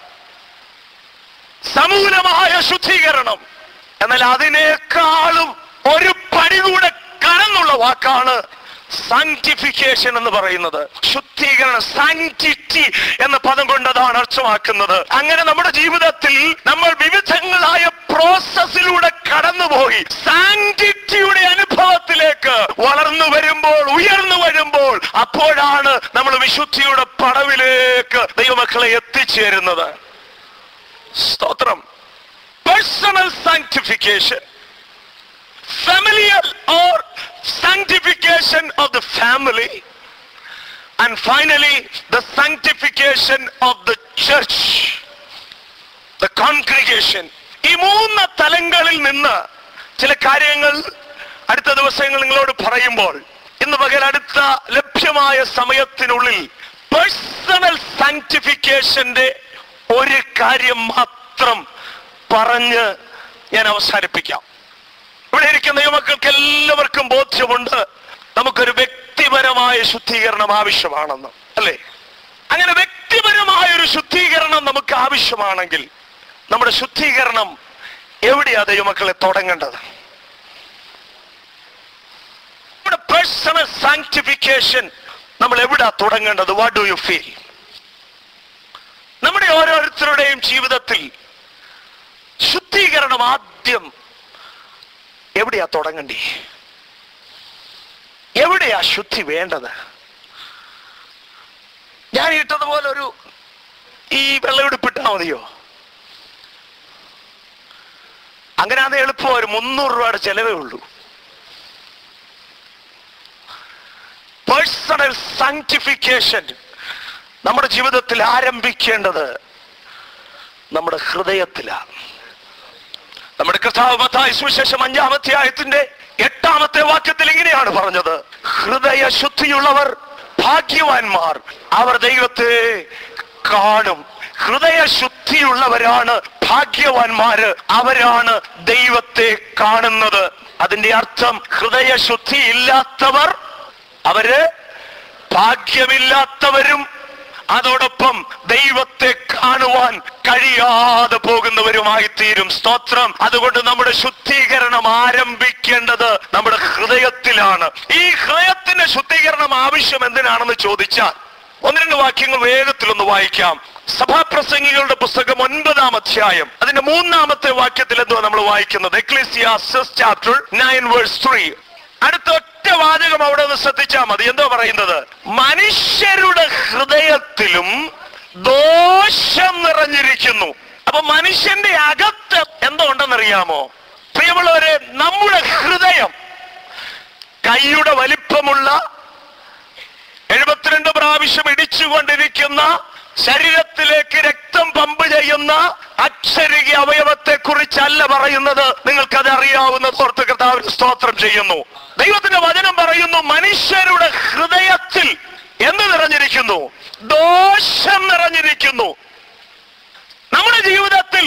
സമൂലമായ ശുദ്ധീകരണം എന്നാൽ അതിനേക്കാളും ഒരു പടി കൂടെ കടന്നുള്ള വാക്കാണ് സാങ്ക്ടിഫിക്കേഷൻ എന്ന് പറയുന്നത് ശുദ്ധീകരണം സാങ്ക്ടിറ്റി എന്ന പദം കൊണ്ടതാണ് അർത്ഥമാക്കുന്നത് അങ്ങനെ നമ്മുടെ ജീവിതത്തിൽ നമ്മൾ വിവിധങ്ങളായ പ്രോസസ്സിലൂടെ കടന്നുപോയി സാങ്ക്ടിറ്റിയുടെ അനുഭവത്തിലേക്ക് വളർന്നു വരുമ്പോൾ ഉയർന്നു വരുമ്പോൾ അപ്പോഴാണ് നമ്മൾ വിശുദ്ധിയുടെ പടവിലേക്ക് ദൈവമക്കളെ എത്തിച്ചേരുന്നത് സ്തോത്രം personal sanctification familial or sanctification of the family and finally the sanctification of the church the congregation ഈ മൂന്ന് തലങ്ങളിൽ നിന്ന് ചില കാര്യങ്ങൾ അടുത്ത ദിവസങ്ങൾ നിങ്ങളോട് പറയുമ്പോൾ ഇന്ന് പകൽ അടുത്ത ലഭ്യമായ സമയത്തിനുള്ളിൽ പേഴ്സണൽ സാങ്ക്ടിഫിക്കേഷന്റെ ഒരു കാര്യം മാത്രം പറഞ്ഞ് ഞാൻ അവസാനിപ്പിക്കാം ഇവിടെ ഇരിക്കുന്ന യുവക്കൾക്ക് എല്ലാവർക്കും ബോധ്യമുണ്ട് നമുക്കൊരു വ്യക്തിപരമായ ശുദ്ധീകരണം ആവശ്യമാണെന്ന് അല്ലേ അങ്ങനെ വ്യക്തിപരമായ ഒരു ശുദ്ധീകരണം നമുക്ക് ആവശ്യമാണെങ്കിൽ നമ്മുടെ ശുദ്ധീകരണം എവിടെയാ ദൈവമക്കളെ തുടങ്ങേണ്ടത് നമ്മുടെ പേഴ്സണൽ സാങ്ക്ടിഫിക്കേഷൻ നമ്മൾ എവിടാ തുടങ്ങേണ്ടത് വാട്ട് ഡു യു ഫീൽ നമ്മുടെ ഓരോരുത്തരുടെയും ജീവിതത്തിൽ ശുദ്ധീകരണം ആദ്യം എവിടെയാ തുടങ്ങണ്ടേ എവിടെയാ ശുദ്ധി വേണ്ടത് ഞാൻ ഇട്ടതുപോലെ ഒരു ഈ വെള്ളമെടുപ്പിട്ടാ മതിയോ അങ്ങനെ അത് എളുപ്പം ഒരു മുന്നൂറ് രൂപയുടെ ചെലവേ ഉള്ളൂ പേഴ്സണൽ സാങ്ക്ടിഫിക്കേഷൻ നമ്മുടെ ജീവിതത്തിൽ ആരംഭിക്കേണ്ടത് നമ്മുടെ ഹൃദയത്തിലാണ് നമ്മുടെ കർത്താവ് മത്തായി സുവിശേഷം അഞ്ചാമത്തെ ആയത്തിന്റെ എട്ടാമത്തെ വാക്യത്തിൽ ഇങ്ങനെയാണ് പറഞ്ഞത് ഹൃദയ ശുദ്ധിയുള്ളവർ ഭാഗ്യവാന്മാർ അവർ ദൈവത്തെ കാണും ഹൃദയ ശുദ്ധിയുള്ളവരാണ് ഭാഗ്യവാന്മാര് അവരാണ് ദൈവത്തെ കാണുന്നത് അതിന്റെ അർത്ഥം ഹൃദയ ശുദ്ധി ഇല്ലാത്തവർ അവര് ഭാഗ്യമില്ലാത്തവരും അതോടൊപ്പം ദൈവത്തെ കാണുവാൻ കഴിയാതെ പോകുന്നവരുമായി തീരും സ്തോത്രം അതുകൊണ്ട് നമ്മുടെ ശുദ്ധീകരണം ആരംഭിക്കേണ്ടത് നമ്മുടെ ഹൃദയത്തിലാണ് ഈ ഹൃദയത്തിന്റെ ശുദ്ധീകരണം ആവശ്യം എന്തിനാണെന്ന് ചോദിച്ചാൽ ഒന്ന് രണ്ട് വാക്യങ്ങൾ വേഗത്തിലൊന്ന് വായിക്കാം സഭാപ്രസംഗികളുടെ പുസ്തകം ഒൻപതാം അധ്യായം അതിന്റെ മൂന്നാമത്തെ വാക്യത്തിൽ എന്തുവാ നമ്മൾ വായിക്കുന്നത് Ecclesiastes chapter nine verse three അടുത്ത ഒറ്റ വാചകം അവിടെ ഒന്ന് ശ്രദ്ധിച്ചാൽ മതി എന്തോ പറയുന്നത് മനുഷ്യരുടെ ഹൃദയത്തിലും ദോഷം നിറഞ്ഞിരിക്കുന്നു അപ്പൊ മനുഷ്യന്റെ അകത്ത് എന്തോ ഉണ്ടെന്നറിയാമോ പ്രിയമുള്ളവരെ നമ്മുടെ ഹൃദയം കൈയുടെ വലിപ്പമുള്ള എഴുപത്തിരണ്ട് പ്രാവശ്യം ഇടിച്ചുകൊണ്ടിരിക്കുന്ന ശരീരത്തിലേക്ക് രക്തം പമ്പ് ചെയ്യുന്ന അക്ഷരിക അവയവത്തെ കുറിച്ചല്ല പറയുന്നത് നിങ്ങൾക്കത് അറിയാവുന്ന ഓർത്ത് കർത്താവിന് സ്തോത്രം ചെയ്യുന്നു ദൈവത്തിന്റെ വചനം പറയുന്നു മനുഷ്യരുടെ ഹൃദയത്തിൽ എന്ത് നിറഞ്ഞിരിക്കുന്നു ദോഷം നിറഞ്ഞിരിക്കുന്നു നമ്മുടെ ജീവിതത്തിൽ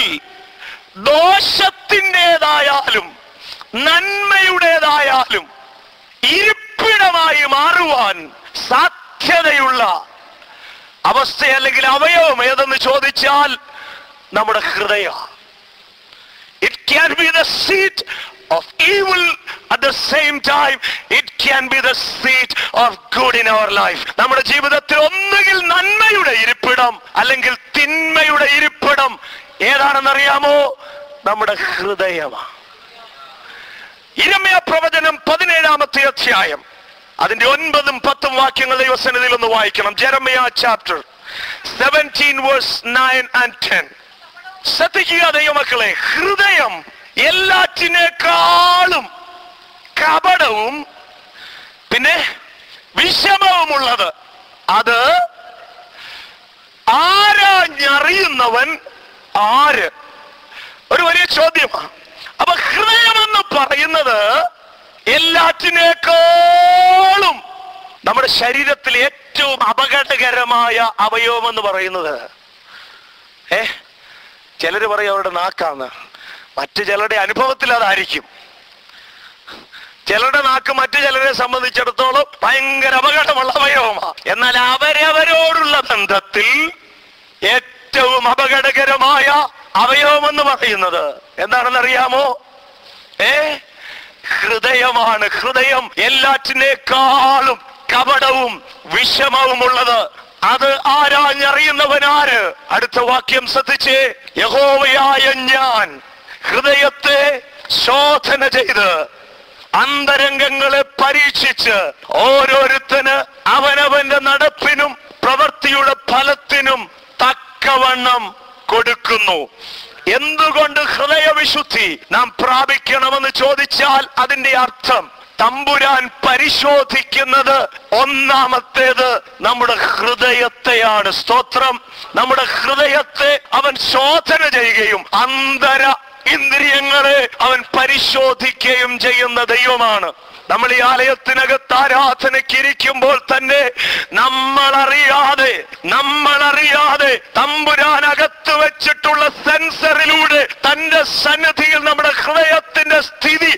ദോഷത്തിൻ്റെതായാലും നന്മയുടേതായാലും ഇരിപ്പിടമായി മാറുവാൻ സാധ്യതയുള്ള അവസ്ഥ അല്ലെങ്കിൽ അവയവം ഏതെന്ന് ചോദിച്ചാൽ നമ്മുടെ ഹൃദയ it can be the seat of evil at the same time it can be the seat of good in our life നമ്മുടെ ജീവിതത്തിൽ ഒന്നുകിൽ നന്മയുടെ ഇരിപ്പിടം അല്ലെങ്കിൽ തിന്മയുടെ ഇരിപ്പിടം ഏതാണെന്നറിയാമോ നമ്മുടെ ഹൃദയമാണ് ഇരമ്യ പ്രവചനം പതിനേഴാമത്തെ അധ്യായം അതിന്റെ ഒൻപതും പത്തും വാക്യങ്ങൾ ദൈവസന്നിധിയിൽ ഒന്ന് വായിക്കണം Jeremiah chapter seventeen verse nine and ten ശ്രദ്ധിക്കുക ദൈവമക്കളെ ഹൃദയം എല്ലാറ്റിനേക്കാളും കപടവും പിന്നെ വിഷമവുമുള്ളത് അത് ആരാഞ്ഞറിയുന്നവൻ ആര് ഒരു വലിയ ചോദ്യമാണ് അപ്പൊ ഹൃദയമെന്ന് പറയുന്നത് എല്ലാറ്റിനേക്കാളും നമ്മുടെ ശരീരത്തിൽ ഏറ്റവും അപകടകരമായ അവയവം എന്ന് പറയുന്നത് ഏ ചിലര് പറയും അവരുടെ നാക്കാന്ന് മറ്റു ചിലരുടെ അനുഭവത്തിൽ അതായിരിക്കും ചിലരുടെ നാക്ക് മറ്റു ചിലരെ സംബന്ധിച്ചിടത്തോളം ഭയങ്കര അപകടമുള്ള അവയവമാണ് എന്നാൽ അവരവരോടുള്ള ബന്ധത്തിൽ ഏറ്റവും അപകടകരമായ അവയവം എന്ന് പറയുന്നത് എന്താണെന്ന് അറിയാമോ ഏ ഹൃദയമാണ് ഹൃദയം എല്ലാറ്റിനേക്കാളും കപടവും വിഷമവുമുള്ളത് അത് ആരാഞ്ഞറിയുന്നവനാര് അടുത്ത വാക്യം ശ്രദ്ധിച്ചേ യഹോവയായ ഞാൻ ഹൃദയത്തെ ശോധന ചെയ്ത് അന്തരംഗങ്ങളെ പരീക്ഷിച്ച് ഓരോരുത്തന് അവനവന്റെ നടപ്പിനും പ്രവൃത്തിയുടെ ഫലത്തിനും തക്കവണ്ണം കൊടുക്കുന്നു എന്തുകൊണ്ട് ഹൃദയവിശുദ്ധി നാം പ്രാപിക്കണമെന്ന് ചോദിച്ചാൽ അതിന്റെ അർത്ഥം തമ്പുരാൻ പരിശോധിക്കുന്നത് ഒന്നാമത്തേത് നമ്മുടെ ഹൃദയത്തെയാണ് സ്തോത്രം നമ്മുടെ ഹൃദയത്തെ അവൻ ശോധന ചെയ്യുകയും അന്തര ഇന്ദ്രിയങ്ങളെ അവൻ പരിശോധിക്കുകയും ചെയ്യുന്ന ദൈവമാണ് നമ്മൾ ഈ ആലയത്തിനകത്ത് ആരാധനയ്ക്ക് ഇരിക്കുമ്പോൾ തന്നെ നമ്മൾ അറിയാതെ നമ്മൾ അറിയാതെ തമ്പുരാനകത്ത് വെച്ചിട്ടുള്ള സെൻസറിലൂടെ തന്റെ സന്നിധിയിൽ നമ്മുടെ ഹൃദയത്തിന്റെ സ്ഥിതി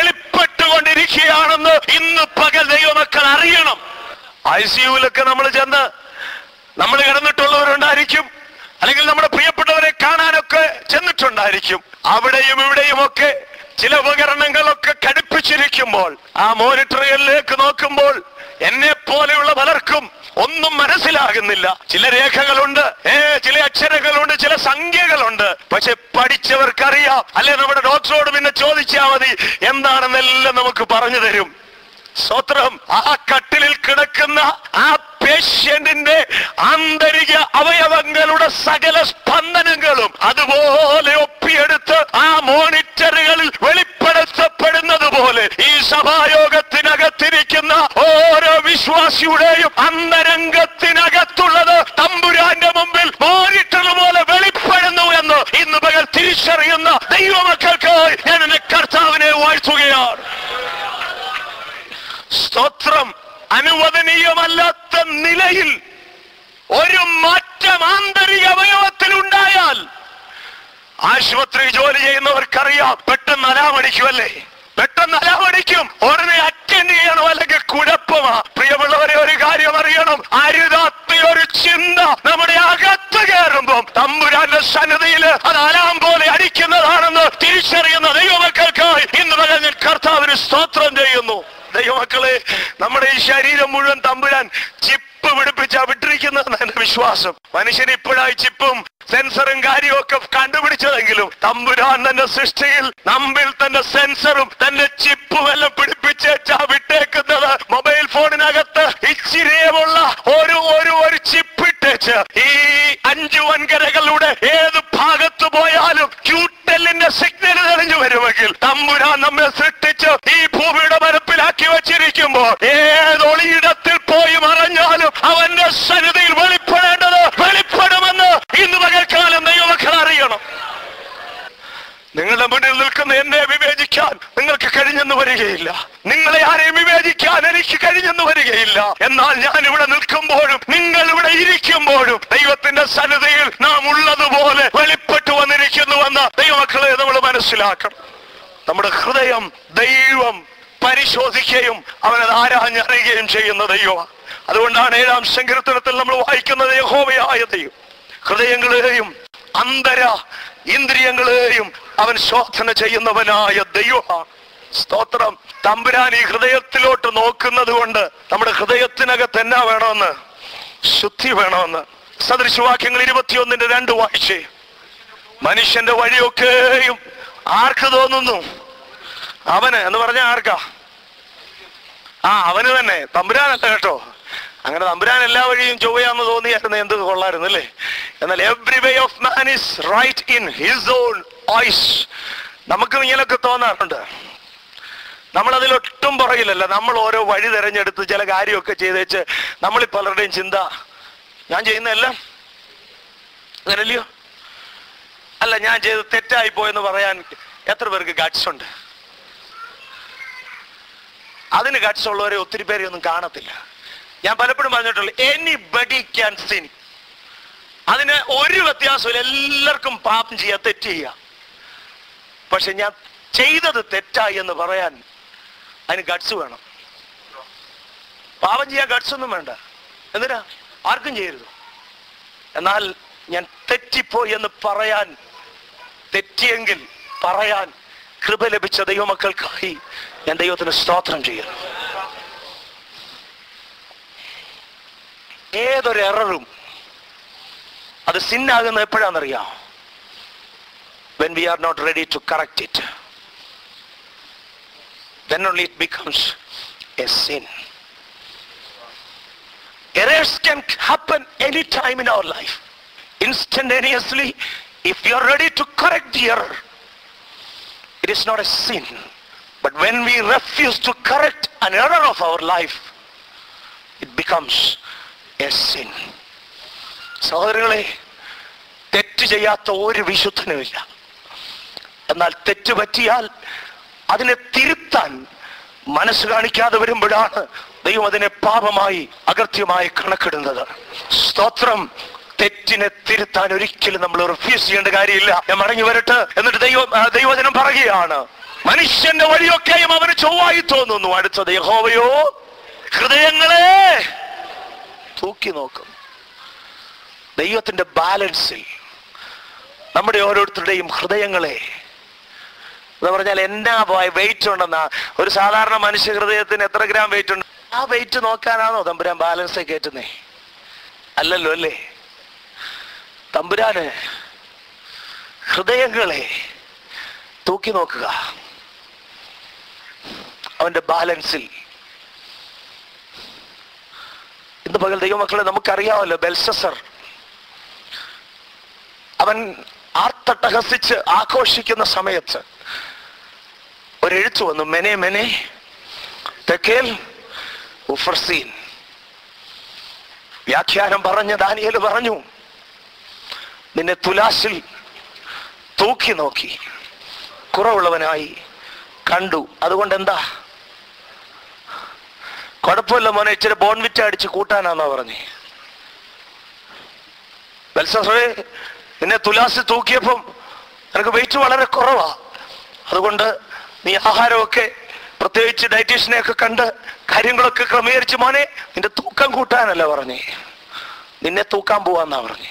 വെളിപ്പെട്ടുകൊണ്ടിരിക്കുകയാണെന്ന് ഇന്ന് പകൽ ദൈവമക്കൾ അറിയണം ഐ സിയുവിലൊക്കെ നമ്മൾ ചെന്ന് നമ്മൾ കിടന്നിട്ടുള്ളവരുണ്ടായിരിക്കും അല്ലെങ്കിൽ നമ്മുടെ പ്രിയപ്പെട്ടവരെ കാണാനൊക്കെ ചെന്നിട്ടുണ്ടായിരിക്കും അവിടെയും ഇവിടെയും ഒക്കെ ചില ഉപകരണങ്ങളൊക്കെ ഘടിപ്പിച്ചിരിക്കുമ്പോൾ ആ മോണിറ്ററുകളിലേക്ക് നോക്കുമ്പോൾ എന്നെ പോലെയുള്ള പലർക്കും ഒന്നും മനസ്സിലാകുന്നില്ല ചില രേഖകളുണ്ട് ഏ ചില അക്ഷരങ്ങളുണ്ട് ചില സംഖ്യകളുണ്ട് പക്ഷെ പഠിച്ചവർക്കറിയാം അല്ലെ നമ്മുടെ ഡോക്ടറോട് പിന്നെ ചോദിച്ചാൽ മതി എന്താണെന്നെല്ലാം നമുക്ക് പറഞ്ഞു തരും സ്വത്രം ആ കട്ടിലിൽ കിടക്കുന്ന ആ പേഷ്യന്റിന്റെ ആന്തരിക അവയവങ്ങളുടെ സകല സ്പന്ദനങ്ങളും അതുപോലെ ഒപ്പിയെടുത്ത് ആ മോണിറ്ററുകളിൽ വെളിപ്പെടുത്തപ്പെടുന്നത് പോലെ ഈ സഭായോഗത്തിനകത്തിരിക്കുന്ന ഓരോ വിശ്വാസിയുടെയും അന്തരംഗത്തിനകത്തുള്ളത് തമ്പുരാന്റെ മുമ്പിൽ മോണിറ്റർ പോലെ വെളിപ്പെടുന്നു എന്ന് ഇന്ന് പകൽ തിരിച്ചറിയുന്ന ദൈവമക്കൾക്കായി ഞാൻ എന്റെ കർത്താവിനെ വാഴ്ത്തുകയാണ് സ്തോത്രം അനുവദനീയമല്ലാത്ത നിലയിൽ ഒരു മാറ്റം ആന്തരിക അവയവത്തിൽ ഉണ്ടായാൽ ആശുപത്രി ജോലി ചെയ്യുന്നവർക്കറിയാം പെട്ടെന്ന് അലാമടിക്കുമല്ലേ പെട്ടെന്ന് അലാമടിക്കും ഉടനെ അറ്റൻഡ് ചെയ്യണം അല്ലെങ്കിൽ കുഴപ്പമാ പ്രിയമുള്ളവരെ ഒരു കാര്യം അറിയണം അരുതാത്ത ഒരു ചിന്ത നമ്മുടെ അകത്ത് കയറുമ്പോൾ തമ്പുരാന്റെ സന്നദ്ധയില് അത് അലാം പോലെ അടിക്കുന്നതാണെന്ന് തിരിച്ചറിയുന്ന ദൈവമക്കൾക്കായി ഇന്ന് വരെ ഞാൻ കർത്താവിന് സ്തോത്രം ചെയ്യുന്നു ദൈവമക്കളെ നമ്മുടെ ഈ ശരീരം മുഴുവൻ തമ്പുരാൻ ചിപ്പ് പിടിപ്പിച്ചാ വിട്ടിരിക്കുന്നതെന്ന് എന്റെ വിശ്വാസം മനുഷ്യൻ ഇപ്പോഴായി ചിപ്പും സെൻസറും കാര്യവും ഒക്കെ കണ്ടുപിടിച്ചതെങ്കിലും തമ്പുരാൻ തന്റെ സൃഷ്ടിയിൽ നമ്മിൽ തന്റെ സെൻസറും തന്റെ ചിപ്പും എല്ലാം പിടിപ്പിച്ചേച്ചാ വിട്ടേക്കുന്നത് മൊബൈൽ ഫോണിനകത്ത് ഇച്ചിരിയുമുള്ള ഒരു ഒരു ഒരു ചിപ്പ് ഇട്ടേച്ച് ഈ വരുമെങ്കിൽ തമ്പുരാൻ നമ്മെ സൃഷ്ടിച്ച് ഈ ഭൂമിയുടെ പരപ്പിലാക്കി വെച്ചിരിക്കുമ്പോൾ ഏതൊളിയിടത്തിൽ പോയി മറഞ്ഞാലും അവന്റെ സന്നിധിയിൽ വെളിപ്പെടേണ്ടത് വെളിപ്പെടുമെന്ന് ഇന്ന് പകൽക്കാലം ദൈവമക്കൾ അറിയണം നിങ്ങളുടെ മുന്നിൽ നിൽക്കുന്ന എന്നെ വിവേചിക്കാൻ നിങ്ങൾക്ക് കഴിഞ്ഞെന്ന് വരികയില്ല നിങ്ങളെ ആരെയും വിവേചിക്കാൻ എനിക്ക് കഴിഞ്ഞെന്ന് വരികയില്ല എന്നാൽ ഞാൻ ഇവിടെ നിൽക്കുമ്പോഴും നിങ്ങൾ ഇവിടെ ഇരിക്കുമ്പോഴും ദൈവത്തിന്റെ സന്നിധിയിൽ നാം ഉള്ളതുപോലെ വെളിപ്പെട്ടു വന്നിരിക്കുന്നുവെന്ന് ദൈവമക്കളെ നമ്മൾ മനസ്സിലാക്കണം നമ്മുടെ ഹൃദയം ദൈവം പരിശോധിക്കുകയും അവനത് ആരാഞ്ഞറിയുകയും ചെയ്യുന്ന ദൈവമാണ് അതുകൊണ്ടാണ് ഏഴാം സങ്കീർത്തനത്തിൽ നമ്മൾ വായിക്കുന്നത് യഹോവയായ ദൈവം ഹൃദയങ്ങളെയും അന്തര ഇന്ദ്രിയങ്ങളെയും അവൻ ശോധന ചെയ്യുന്നവനായ ദൈവമാണ് സ്തോത്രം തമ്പുരാൻ ഈ ഹൃദയത്തിലോട്ട് നോക്കുന്നത് കൊണ്ട് നമ്മുടെ ഹൃദയത്തിനകത്ത് എന്നാ വേണമെന്ന് ശുദ്ധി വേണമെന്ന് സദൃശവാക്യങ്ങൾ ഇരുപത്തിയൊന്നിന്റെ രണ്ട് വായിച്ചേ മനുഷ്യന്റെ വഴിയൊക്കെയും ആർക്ക് തോന്നുന്നു അവന് എന്ന് പറഞ്ഞ ആർക്കാ ആ അവന് തന്നെ തമ്പുരാനല്ല കേട്ടോ അങ്ങനെ തമ്പുരാൻ എല്ലാ വഴിയും ചൊവ്വയാന്ന് തോന്നിയായിരുന്നു എന്ത് കൊള്ളായിരുന്നു അല്ലേ എന്നാൽ every way of man is right in his own eyes നമുക്കും ഇങ്ങനെയൊക്കെ തോന്നാറുണ്ട് നമ്മൾ അതിലൊട്ടും പുറകിലല്ല നമ്മൾ ഓരോ വഴി തിരഞ്ഞെടുത്ത് ചില കാര്യമൊക്കെ ചെയ്തേച്ച് നമ്മൾ പലരുടെയും ചിന്ത ഞാൻ ചെയ്യുന്നതെല്ലാം അങ്ങനല്ലയോ അല്ല ഞാൻ ചെയ്ത് തെറ്റായി പോയെന്ന് പറയാൻ എത്ര പേർക്ക് ഗട്സ് ഉണ്ട് അതിന് ഗട്സ് ഉള്ളവരെ ഒത്തിരി പേരെ ഒന്നും കാണത്തില്ല ഞാൻ പലപ്പോഴും പറഞ്ഞിട്ടുള്ളൂ എനിബഡി ക്യാൻ സിൻ അതിന് ഒരു വ്യത്യാസമില്ല എല്ലാവർക്കും പാപം ചെയ്യാം തെറ്റ് ചെയ്യാം പക്ഷെ ഞാൻ ചെയ്തത് തെറ്റായി എന്ന് പറയാൻ അതിന് ഗട്സ് വേണം പാപം ചെയ്യാൻ ഗട്സ് ഒന്നും വേണ്ട എന്തിനാ ആർക്കും ചെയ്യരുത് എന്നാൽ ഞാൻ തെറ്റിപ്പോയി എന്ന് പറയാൻ തെറ്റിയെങ്കിൽ പറയാൻ കൃപ ലഭിച്ച ദൈവമക്കൾക്കായി ഞാൻ ദൈവത്തിന് സ്തോത്രം ചെയ്യുന്നു ഏതൊരു എററും അത് സിന്നാകുന്നത് എപ്പോഴാണെന്നറിയാം when we are not ready to correct it then only it becomes a sin. Errors can happen anytime in our life. Instantaneously, if you are ready to correct the error, it is not a sin. But when we refuse to correct an error of our life, it becomes a sin. സഹോദരങ്ങളെ തെറ്റ് ചെയ്യാത്ത ഒരു വിശുദ്ധനുമില്ല എന്നാൽ തെറ്റ് പറ്റിയാൽ അതിനെ തിരുത്താൻ മനസ്സ് കാണിക്കാതെ വരുമ്പോഴാണ് ദൈവം അതിനെ പാപമായി അകൃത്യമായി കണക്കിടുന്നത് സ്തോത്രം തെറ്റിനെ തിരുത്താൻ ഒരിക്കലും നമ്മൾ റിഫ്യൂസ് ചെയ്യേണ്ട കാര്യമില്ല ഞാൻ മടങ്ങി വരട്ടെ എന്നിട്ട് ദൈവം ആ, ദൈവജനം പറയുകയാണ് മനുഷ്യന്റെ വഴിയൊക്കെയും അവന് ചൊവ്വായി തോന്നുന്നു അടുത്തത് യഹോവയോ ഹൃദയങ്ങളെ തൂക്കി നോക്കും ദൈവത്തിന്റെ ബാലൻസിൽ നമ്മുടെ ഓരോരുത്തരുടെയും ഹൃദയങ്ങളെ എന്ന് പറഞ്ഞാൽ എന്നാ വെയിറ്റ് ഉണ്ടെന്നാ ഒരു സാധാരണ മനുഷ്യ ഹൃദയത്തിന് എത്ര ഗ്രാം വെയിറ്റ് ഉണ്ട് ആ വെയിറ്റ് നോക്കാനാണോ തമ്പുരാൻ ബാലൻസ് കയറ്റുന്നേ അല്ലല്ലോ അല്ലേ തമ്പുരാന് ഹൃദയങ്ങളെ തൂക്കി നോക്കുക അവന്റെ ബാലൻസിൽ ഇന്ന് പകൽ ദൈവമക്കളെ നമുക്കറിയാമല്ലോ ബെൽസസർ അവൻ ആർത്തട്ടഹസിച്ച് ആഘോഷിക്കുന്ന സമയത്ത് ഒരെഴുത്ത് വന്നു മെനെ മെനെ തെക്കേൽ ഉഫർസീൻ വ്യാഖ്യാനം പറഞ്ഞ ദാനിയൽ പറഞ്ഞു നിന്നെ തുലാസിൽ തൂക്കി നോക്കി കുറവുള്ളവനായി കണ്ടു അതുകൊണ്ട് എന്താ കുഴപ്പമില്ല മോനെ ഇച്ചിരി ബോൺവിറ്റ അടിച്ച് കൂട്ടാനാന്നാ പറഞ്ഞേ ബൽസറേ നിന്നെ തുലാസ് തൂക്കിയപ്പം നിനക്ക് വെയിറ്റ് വളരെ കുറവാ അതുകൊണ്ട് നീ ആഹാരമൊക്കെ പ്രത്യേകിച്ച് ഡയറ്റീഷ്യനെ ഒക്കെ കണ്ട് കാര്യങ്ങളൊക്കെ ക്രമീകരിച്ച് മോനെ നിന്റെ തൂക്കം കൂട്ടാനല്ല പറഞ്ഞേ നിന്നെ തൂക്കാൻ പോവാന്നാ പറഞ്ഞേ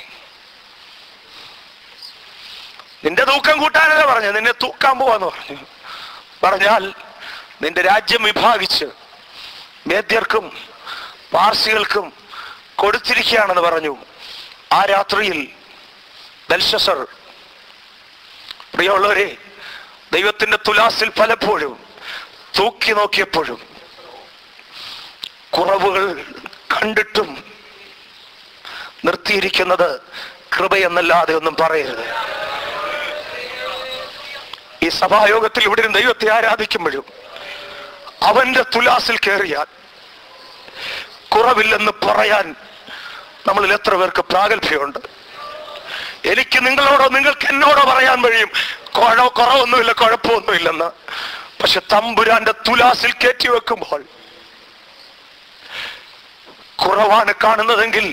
നിന്റെ തൂക്കം കൂട്ടാനല്ല പറഞ്ഞു നിന്നെ തൂക്കാൻ പോവാന്ന് പറഞ്ഞു പറഞ്ഞാൽ നിന്റെ രാജ്യം വിഭാഗിച്ച് മേദ്യർക്കും പാർസികൾക്കും കൊടുത്തിരിക്കുകയാണെന്ന് പറഞ്ഞു ആ രാത്രിയിൽ ബൽഷസർ പ്രിയമുള്ളവരെ ദൈവത്തിന്റെ തുലാസിൽ പലപ്പോഴും തൂക്കി നോക്കിയപ്പോഴും കുറവുകൾ കണ്ടിട്ടും നിർത്തിയിരിക്കുന്നത് കൃപയെന്നല്ലാതെ ഒന്നും പറയരുത് ഈ സഭായോഗത്തിൽ ഇവിടെ ഇരുന്ന് ദൈവത്തെ ആരാധിക്കുമ്പോഴും അവന്റെ തുലാസിൽ കയറിയാൽ കുറവില്ലെന്ന് പറയാൻ നമ്മളിൽ എത്ര പേർക്ക് പ്രാഗൽഭ്യമുണ്ട് എനിക്ക് നിങ്ങളോടോ നിങ്ങൾക്ക് എന്നോടോ പറയാൻ കഴിയും കുഴ കുറവൊന്നുമില്ല കുഴപ്പമൊന്നുമില്ലെന്ന് പക്ഷെ തമ്പുരാന്റെ തുലാസിൽ കയറ്റി വെക്കുമ്പോൾ കുറവാണ് കാണുന്നതെങ്കിൽ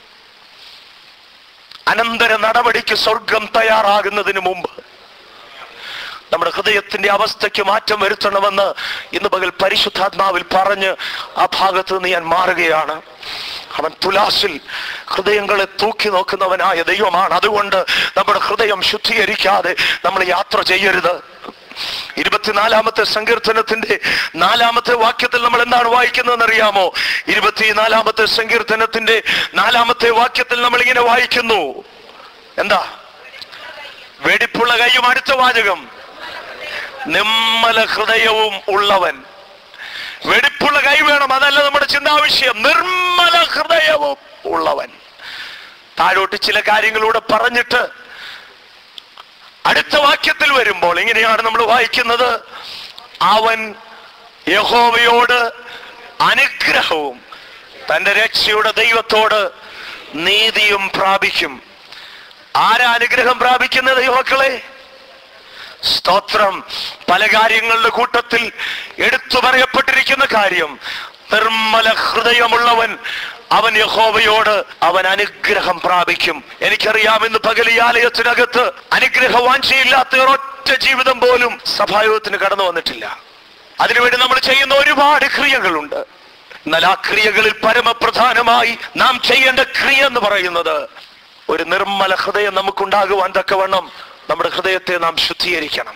അനന്തര നടപടിക്ക് സ്വർഗം തയ്യാറാകുന്നതിന് മുമ്പ് നമ്മുടെ ഹൃദയത്തിന്റെ അവസ്ഥയ്ക്ക് മാറ്റം വരുത്തണമെന്ന് ഇന്ന് പകൽ പരിശുദ്ധാത്മാവിൽ പറഞ്ഞ് ആ ഭാഗത്ത് നിന്ന് ഞാൻ മാറുകയാണ് അവൻ തുലാസിൽ ഹൃദയങ്ങളെ തൂക്കി നോക്കുന്നവനായ ദൈവമാണ് അതുകൊണ്ട് നമ്മുടെ ഹൃദയം ശുദ്ധീകരിക്കാതെ നമ്മൾ യാത്ര ചെയ്യരുത് ഇരുപത്തിനാലാമത്തെ സങ്കീർത്തനത്തിന്റെ നാലാമത്തെ വാക്യത്തിൽ നമ്മൾ എന്താണ് വായിക്കുന്നതെന്ന് അറിയാമോ ഇരുപത്തിനാലാമത്തെ സങ്കീർത്തനത്തിന്റെ നാലാമത്തെ വാക്യത്തിൽ നമ്മൾ ഇങ്ങനെ വായിക്കുന്നു എന്താ വെടിപ്പുള്ള കൈയും അടുത്ത വാചകം നിമ്മല ഹൃദയവും ഉള്ളവൻ വെടിപ്പുള്ള കൈ വേണം അതല്ല നമ്മുടെ ചിന്താവിഷയം നിർമ്മല ഹൃദയവും ഉള്ളവൻ താഴോട്ട് ചില കാര്യങ്ങളൂടെ പറഞ്ഞിട്ട് അടുത്ത വാക്യത്തിൽ വരുമ്പോൾ ഇങ്ങനെയാണ് നമ്മൾ വായിക്കുന്നത് അവൻ യഹോവയോട് അനുഗ്രഹവും തന്റെ രക്ഷയുടെ ദൈവത്തോട് നീതിയും പ്രാപിക്കും ആരാ അനുഗ്രഹം പ്രാപിക്കുന്നത് ദൈവമക്കളെ സ്തോത്രം പല കാര്യങ്ങളുടെ കൂട്ടത്തിൽ എടുത്തു പറയപ്പെട്ടിരിക്കുന്ന കാര്യം നിർമ്മല ഹൃദയമുള്ളവൻ അവൻ യഹോവയോട് അവൻ അനുഗ്രഹം പ്രാപിക്കും എനിക്കറിയാം ഇന്ന് പകൽ ഈ ആലയത്തിനകത്ത് അനുഗ്രഹ വാഞ്ചയില്ലാത്ത ഒരൊറ്റ ജീവിതം പോലും സഭായോഗത്തിന് കടന്നു വന്നിട്ടില്ല അതിനുവേണ്ടി നമ്മൾ ചെയ്യുന്ന ഒരുപാട് ക്രിയകളുണ്ട് എന്നാൽ ആ ക്രിയകളിൽ പരമപ്രധാനമായി നാം ചെയ്യേണ്ട ക്രിയ എന്ന് പറയുന്നത് ഒരു നിർമ്മല ഹൃദയം നമുക്കുണ്ടാകുവാൻ തക്കവണ്ണം നമ്മുടെ ഹൃദയത്തെ നാം ശുദ്ധീകരിക്കണം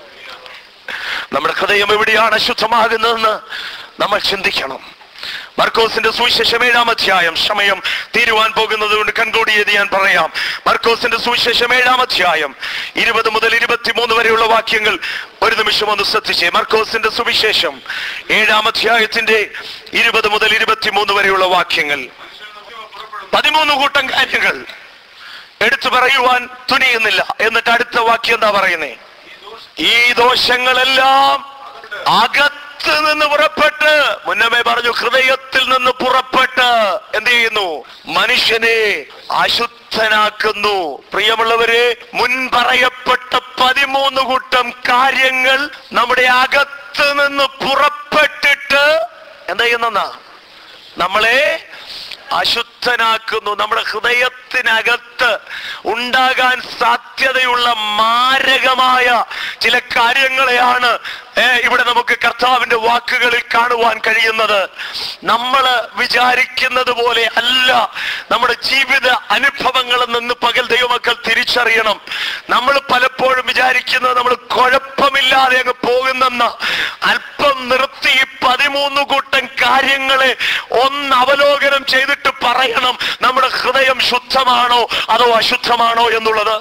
നമ്മുടെ ഹൃദയം എവിടെയാണ് അശുദ്ധമാകുന്നതെന്ന് നമ്മൾ ചിന്തിക്കണം മർക്കോസിന്റെ സുവിശേഷം ഏഴാം അധ്യായം സമയം തീരുവാൻ പോകുന്നത് കൊണ്ട് കൺക്ലൂഡ് ചെയ്ത് ഞാൻ പറയാം മർക്കോസിന്റെ സുവിശേഷം ഏഴാം അധ്യായം ഇരുപത് മുതൽ ഇരുപത്തിമൂന്ന് വരെയുള്ള വാക്യങ്ങൾ ഒരു നിമിഷം ഒന്ന് ശ്രദ്ധിച്ചേ മർക്കോസിന്റെ സുവിശേഷം ഏഴാം അധ്യായത്തിന്റെ ഇരുപത് മുതൽ ഇരുപത്തിമൂന്ന് വരെയുള്ള വാക്യങ്ങൾ പതിമൂന്ന് കൂട്ടം കാര്യങ്ങൾ എടുത്തു പറയുവാൻ തുനിയുന്നില്ല എന്നിട്ട് അടുത്ത വാക്യം എന്താ പറയുന്നേ ഈ ദോഷങ്ങളെല്ലാം അകത്ത് നിന്ന് പുറപ്പെട്ട് മുന്നമേ പറഞ്ഞു ഹൃദയത്തിൽ നിന്ന് പുറപ്പെട്ട് എന്ത് ചെയ്യുന്നു മനുഷ്യനെ അശുദ്ധനാക്കുന്നു പ്രിയമുള്ളവരെ മുൻ പറയപ്പെട്ട പതിമൂന്ന് കൂട്ടം കാര്യങ്ങൾ നമ്മുടെ അകത്ത് നിന്ന് പുറപ്പെട്ടിട്ട് എന്താ ചെയ്യുന്ന നമ്മളെ അശുദ്ധനാക്കുന്നു നമ്മുടെ ഹൃദയത്തിനകത്ത് ഉണ്ടാകാൻ സാധ്യതയുള്ള മാരകമായ ചില കാര്യങ്ങളെയാണ് ഏ, ഇവിടെ നമുക്ക് കർത്താവിന്റെ വാക്കുകളിൽ കാണുവാൻ കഴിയുന്നത് നമ്മൾ വിചാരിക്കുന്നത് പോലെ അല്ല നമ്മുടെ ജീവിത അനുഭവങ്ങളിൽ നിന്ന് പകൽ ദൈവമക്കൾ തിരിച്ചറിയണം നമ്മൾ പലപ്പോഴും വിചാരിക്കുന്നത് നമ്മൾ കുഴപ്പമില്ലാതെ അങ്ങ് പോകുന്നെന്ന് അല്പം നിർത്തി ഈ പതിമൂന്ന് കൂട്ടം കാര്യങ്ങളെ ഒന്ന് അവലോകനം ചെയ്തിട്ട് പറയണം നമ്മുടെ ഹൃദയം ശുദ്ധമാണോ അതോ അശുദ്ധമാണോ എന്നുള്ളത്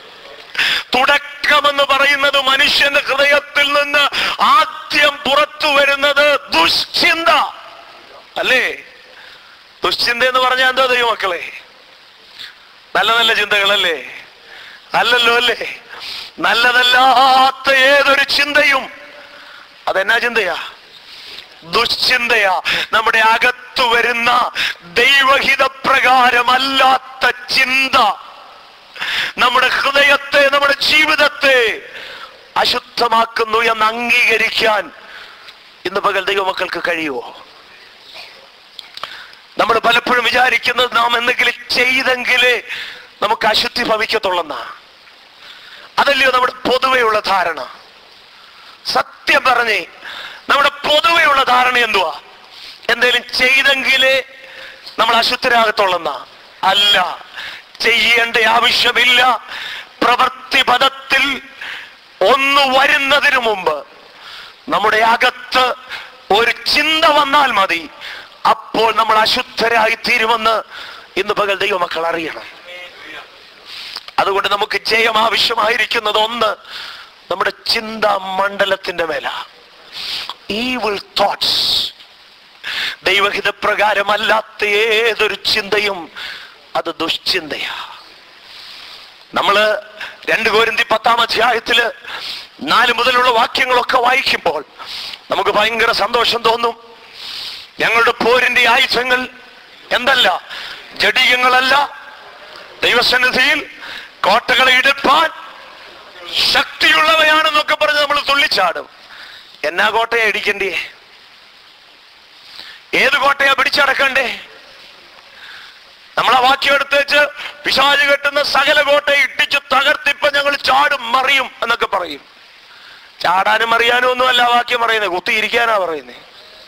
തുടക്കമെന്ന് പറയുന്നത് മനുഷ്യന്റെ ഹൃദയത്തിൽ നിന്ന് ആദ്യം പുറത്തു വരുന്നത് ദുശ്ചിന്ത അല്ലേ ദുശ്ചിന്ത എന്ന് പറഞ്ഞാൽ എന്താ ദൈവമക്കളെ നല്ല നല്ല ചിന്തകളല്ലേ അല്ലല്ലോ അല്ലേ നല്ലതല്ലാത്ത ഏതൊരു ചിന്തയും അതെന്നാ ചിന്തയാ ദുശ്ചിന്തയാ നമ്മുടെ അകത്തു വരുന്ന ദൈവഹിത പ്രകാരമല്ലാത്ത ചിന്ത നമ്മുടെ ഹൃദയത്തെ നമ്മുടെ ജീവിതത്തെ അശുദ്ധമാക്കുന്നു എന്ന് അംഗീകരിക്കാൻ ഇന്ന് പകൽ ദൈവമക്കൾക്ക് കഴിയുമോ നമ്മൾ പലപ്പോഴും വിചാരിക്കുന്നത് നാം എന്തെങ്കിലും ചെയ്തെങ്കിലേ നമുക്ക് അശുദ്ധി ഭവിക്കത്തുള്ളെന്നാ അതല്ലയോ നമ്മുടെ പൊതുവെയുള്ള ധാരണ സത്യം പറഞ്ഞേ നമ്മുടെ പൊതുവെയുള്ള ധാരണ എന്തുവാ എന്തേലും ചെയ്തെങ്കിലേ നമ്മൾ അശുദ്ധരാകത്തുള്ളെന്നാ അല്ല ചെയ്യേണ്ട ആവശ്യമില്ല പ്രവൃത്തി പദത്തിൽ ഒന്ന് വരുന്നതിന് മുമ്പ് നമ്മുടെ അകത്ത് ഒരു ചിന്ത വന്നാൽ മതി അപ്പോൾ നമ്മൾ അശുദ്ധരായി തീരുമെന്ന് ഇന്ന് പകൽ ദൈവമക്കൾ അറിയണം അതുകൊണ്ട് നമുക്ക് ജയം ആവശ്യമായിരിക്കുന്നത് ഒന്ന് നമ്മുടെ ചിന്താ മണ്ഡലത്തിന്റെ മേല ഈവിൾ തോട്ട്സ് ദൈവഹിത പ്രകാരമല്ലാത്ത ഏതൊരു ചിന്തയും അത് ദുശ്ചിന്തയാ നമ്മള് രണ്ട് കോരിന്തി പത്താം അധ്യായത്തില് നാല് മുതലുള്ള വാക്യങ്ങളൊക്കെ വായിക്കുമ്പോൾ നമുക്ക് ഭയങ്കര സന്തോഷം തോന്നും ഞങ്ങളുടെ പോരിന്റെ ആയുധങ്ങൾ എന്തല്ല ജഡീയങ്ങളല്ല ദൈവസന്നിധിയിൽ കോട്ടകളെ ഇടുപ്പാൻ ശക്തിയുള്ളവയാണെന്നൊക്കെ പറഞ്ഞ് നമ്മൾ തുള്ളിച്ചാടും എന്നാ കോട്ടയെ ഇടിക്കണ്ടേ ഏത് കോട്ടയാ പിടിച്ചടക്കണ്ടേ നമ്മളെ വാക്യം എടുത്ത് വെച്ച് പിശാച് കെട്ടുന്ന സകല കോട്ടയെ ഇട്ടിച്ച് തകർത്തിപ്പ ഞങ്ങൾ ചാടും മറിയും എന്നൊക്കെ പറയും ചാടാനും അറിയാനും ഒന്നുമല്ല ആ വാക്യം പറയുന്നത് കുത്തിയിരിക്കാനാ പറയുന്നത്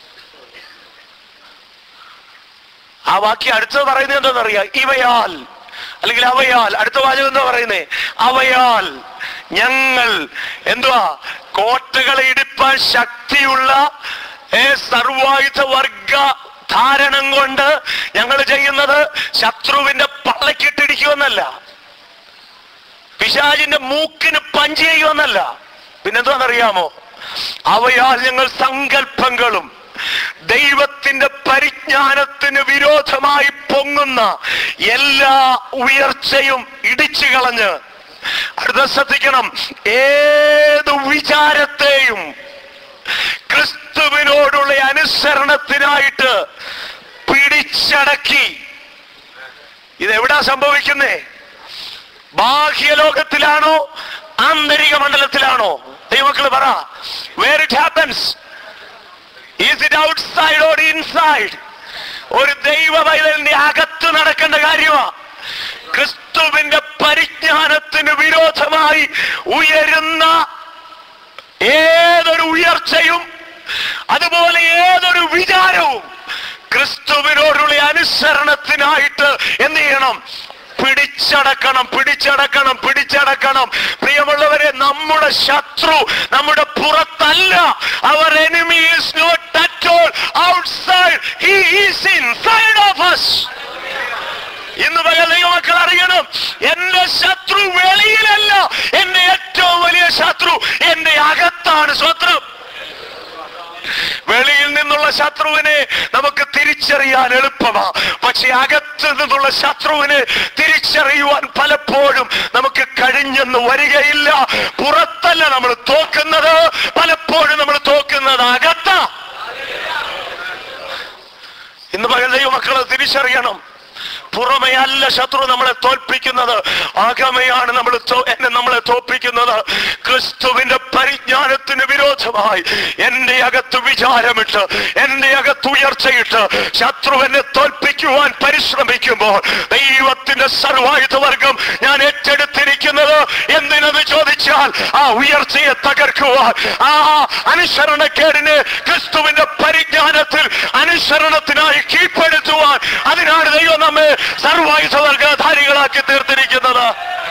ആ വാക്യം അടുത്തത് പറയുന്നത് എന്താണെന്നറിയാം ഇവയാൽ അല്ലെങ്കിൽ അവയാൽ അടുത്ത വാചകം എന്താ പറയുന്നേ അവയാൽ ഞങ്ങൾ എന്തുവാ കോട്ടകളെ ഇടിപ്പാൻ ശക്തിയുള്ള ഏ സർവായുധ വർഗ ധാരണം കൊണ്ട് ഞങ്ങൾ ചെയ്യുന്നത് ശത്രുവിന്റെ പള്ളക്കിട്ടിടിക്കുമെന്നല്ല പിശാചിന്റെ മൂക്കിന് പഞ്ച് ചെയ്യുമെന്നല്ല പിന്നെന്താണെന്നറിയാമോ അവയാൽ ഞങ്ങൾ സങ്കല്പങ്ങളും ദൈവത്തിന്റെ പരിജ്ഞാനത്തിന് വിരോധമായി പൊങ്ങുന്ന എല്ലാ ഉയർച്ചയും ഇടിച്ചു കളഞ്ഞ് അടുത്ത ശ്രദ്ധിക്കണം ഏത് വിചാരത്തെയും ക്രിസ്തുവിനോടുള്ള അനുസരണത്തിനായിട്ട് പിടിച്ചടക്കി ഇതെവിടാ സംഭവിക്കുന്നേ ബാഹ്യലോകത്തിലാണോ ആന്തരിക മണ്ഡലത്തിലാണോ ദൈവക്കൾ പറ where it happens is it outside or inside ഒരു ദൈവ പൈതലിന്റെ അകത്ത് നടക്കേണ്ട കാര്യമാ ക്രിസ്തുവിന്റെ പരിജ്ഞാനത്തിന് വിരോധമായി ഉയരുന്ന ഏതൊരു ഉയർച്ചയും അതുപോലെ ഏതൊരു വിചാരവും ക്രിസ്തുവിനോടുള്ള അനുസരണത്തിനായിട്ട് എന്ത് ചെയ്യണം പിടിച്ചടക്കണം പിടിച്ചടക്കണം പിടിച്ചടക്കണം പ്രിയമുള്ളവരെ നമ്മുടെ ശത്രു നമ്മുടെ പുറത്തല്ല our enemy is not at all outside he is inside of us ഇന്ന് പകൽ ദൈവമക്കൾ അറിയണം എന്റെ ശത്രു വെളിയിലല്ല എന്റെ ഏറ്റവും വലിയ ശത്രു എന്റെ അകത്താണ് സ്വത്രം വെളിയിൽ നിന്നുള്ള ശത്രുവിനെ നമുക്ക് തിരിച്ചറിയാൻ എളുപ്പമാ പക്ഷെ അകത്ത് നിന്നുള്ള ശത്രുവിനെ തിരിച്ചറിയുവാൻ പലപ്പോഴും നമുക്ക് കഴിഞ്ഞെന്ന് വരികയില്ല പുറത്തല്ല നമ്മൾ തോക്കുന്നത് പലപ്പോഴും നമ്മൾ തോക്കുന്നത് അകത്താ ഇന്ന് പകൽ ദൈവമക്കളെ തിരിച്ചറിയണം പുറമേ അല്ല ശത്രു നമ്മളെ തോൽപ്പിക്കുന്നത് അകമയാണ് നമ്മൾ തോ- എന്നെ നമ്മളെ തോൽപ്പിക്കുന്നത് ക്രിസ്തുവിന്റെ പരിജ്ഞാനത്തിന് വിരോധമായി എന്റെ അകത്ത് വിചാരമിട്ട് എന്റെ അകത്ത് ഉയർച്ചയിട്ട് ശത്രു എന്നെ തോൽപ്പിക്കുവാൻ പരിശ്രമിക്കുമ്പോൾ ദൈവത്തിന്റെ സർവായുധ വർഗം ഞാൻ ഏറ്റെടുത്തിരിക്കുന്നത് എന്തിനെന്ന് ചോദിച്ചാൽ ആ ഉയർച്ചയെ തകർക്കുവാൻ ആ അനുസരണക്കേടിനെ ക്രിസ്തുവിന്റെ പരിജ്ഞാനത്തിൽ അനുസരണത്തിനായി കീഴ്പ്പെടുത്തുവാൻ അതിനാണ് ദൈവം നമ്മെ സർവായുധ വർഗധാരികളാക്കി തീർത്തിരിക്കുന്നത്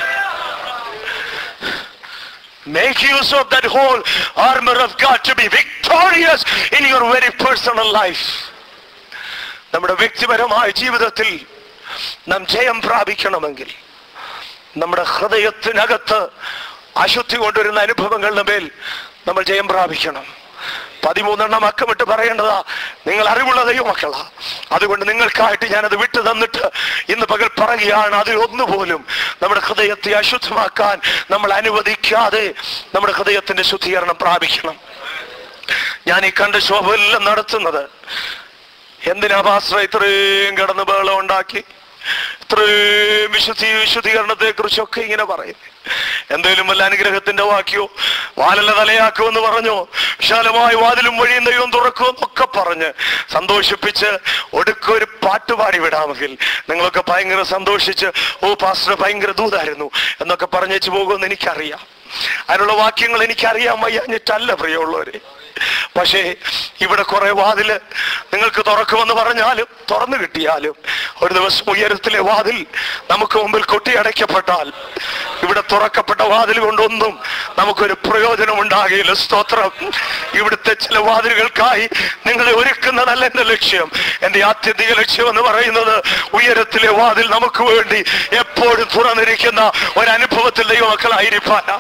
Make use of that whole armor of God to be victorious in your very personal life. നമ്മുടെ വ്യക്തിപരമായ ജീവിതത്തിൽ നാം ജയം പ്രാപിക്കണമെങ്കിൽ നമ്മുടെ ഹൃദയത്തിനകത്ത് അശുദ്ധി കൊണ്ടുവരുന്ന അനുഭവങ്ങളുടെ മേൽ നമ്മൾ ജയം പ്രാപിക്കണം പതിമൂന്നെണ്ണം അക്കമിട്ട് പറയേണ്ടതാ നിങ്ങൾ അറിവുള്ള ദൈവമക്കളാ അതുകൊണ്ട് നിങ്ങൾക്കായിട്ട് ഞാനത് വിട്ടു തന്നിട്ട് ഇന്ന് പകൽ പറയുകയാണ് അതിൽ ഒന്നുപോലും നമ്മുടെ ഹൃദയത്തെ അശുദ്ധമാക്കാൻ നമ്മൾ അനുവദിക്കാതെ നമ്മുടെ ഹൃദയത്തിന്റെ ശുദ്ധീകരണം പ്രാപിക്കണം ഞാൻ ഈ കണ്ട ശോഭമെല്ലാം നടത്തുന്നത് എന്തിനാ പാസ്റ്റർ ഇത്രയും കിടന്ന് ബഹളം ഉണ്ടാക്കി ഇത്രയും വിശുദ്ധി വിശുദ്ധീകരണത്തെ കുറിച്ചൊക്കെ ഇങ്ങനെ പറയും എന്തേലും വല്ല അനുഗ്രഹത്തിന്റെ വാക്യോ വാലല്ല തലയാക്കോ എന്ന് പറഞ്ഞോ വിശാലമായ വാതിലും വഴിയും ദൈവം തുറക്കുമോ എന്നൊക്കെ പറഞ്ഞ് സന്തോഷിപ്പിച്ച് ഒടുക്ക ഒരു പാട്ട് പാടി വിടാമെങ്കിൽ നിങ്ങളൊക്കെ ഭയങ്കര സന്തോഷിച്ച് ഓ പാസ്റ്റർ ഭയങ്കര ദൂതായിരുന്നു എന്നൊക്കെ പറഞ്ഞേച്ച് പോകുമെന്ന് എനിക്കറിയാം അതിനുള്ള വാക്യങ്ങൾ എനിക്കറിയാൻ വയ്യാഞ്ഞിട്ടല്ല പ്രിയമുള്ളവരെ പക്ഷേ ഇവിടെ കുറെ വാതില് നിങ്ങൾക്ക് തുറക്കുമെന്ന് പറഞ്ഞാലും തുറന്നു കിട്ടിയാലും ഒരു ദിവസം ഉയരത്തിലെ വാതിൽ നമുക്ക് മുമ്പിൽ കൊട്ടിയടയ്ക്കപ്പെട്ടാൽ ഇവിടെ തുറക്കപ്പെട്ട വാതിൽ കൊണ്ടൊന്നും നമുക്കൊരു പ്രയോജനം ഉണ്ടാകില്ല സ്തോത്രം ഇവിടുത്തെ ചില വാതിലുകൾക്കായി നിങ്ങളെ ഒരുക്കുന്നതല്ല എന്റെ ലക്ഷ്യം എന്റെ ആത്യന്തിക ലക്ഷ്യം എന്ന് പറയുന്നത് ഉയരത്തിലെ വാതിൽ നമുക്ക് വേണ്ടി എപ്പോഴും തുറന്നിരിക്കുന്ന ഒരനുഭവത്തിൽ ദൈവമക്കളായിരിക്കാനാ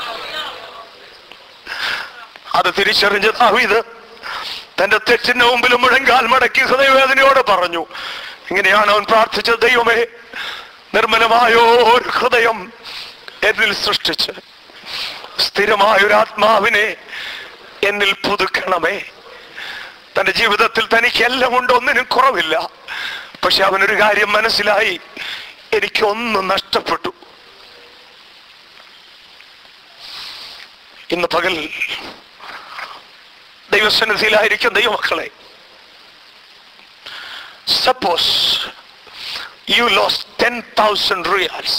അത് തിരിച്ചറിഞ്ഞ ദാവീദ് തന്റെ തെറ്റിന്റെ മുമ്പിൽ മുഴങ്കാൽ മടക്കി ഹൃദയവേദനയോടെ പറഞ്ഞു ഇങ്ങനെയാണ് അവൻ പ്രാർത്ഥിച്ചത് ദൈവമേ നിർമ്മലമായോ ഒരു ഹൃദയം എന്നിൽ സൃഷ്ടിച്ച് സ്ഥിരമായ ഒരു ആത്മാവിനെ എന്നിൽ പുതുക്കണമേ തന്റെ ജീവിതത്തിൽ തനിക്ക് എല്ലാം ഉണ്ട് ഒന്നിനും കുറവില്ല പക്ഷെ അവനൊരു കാര്യം മനസ്സിലായി എനിക്കൊന്നും നഷ്ടപ്പെട്ടു ഇന്ന് പകൽ ദൈവസന്നിധിയിലായിരിക്കും ദൈവമക്കളെ suppose you lose ten thousand riyals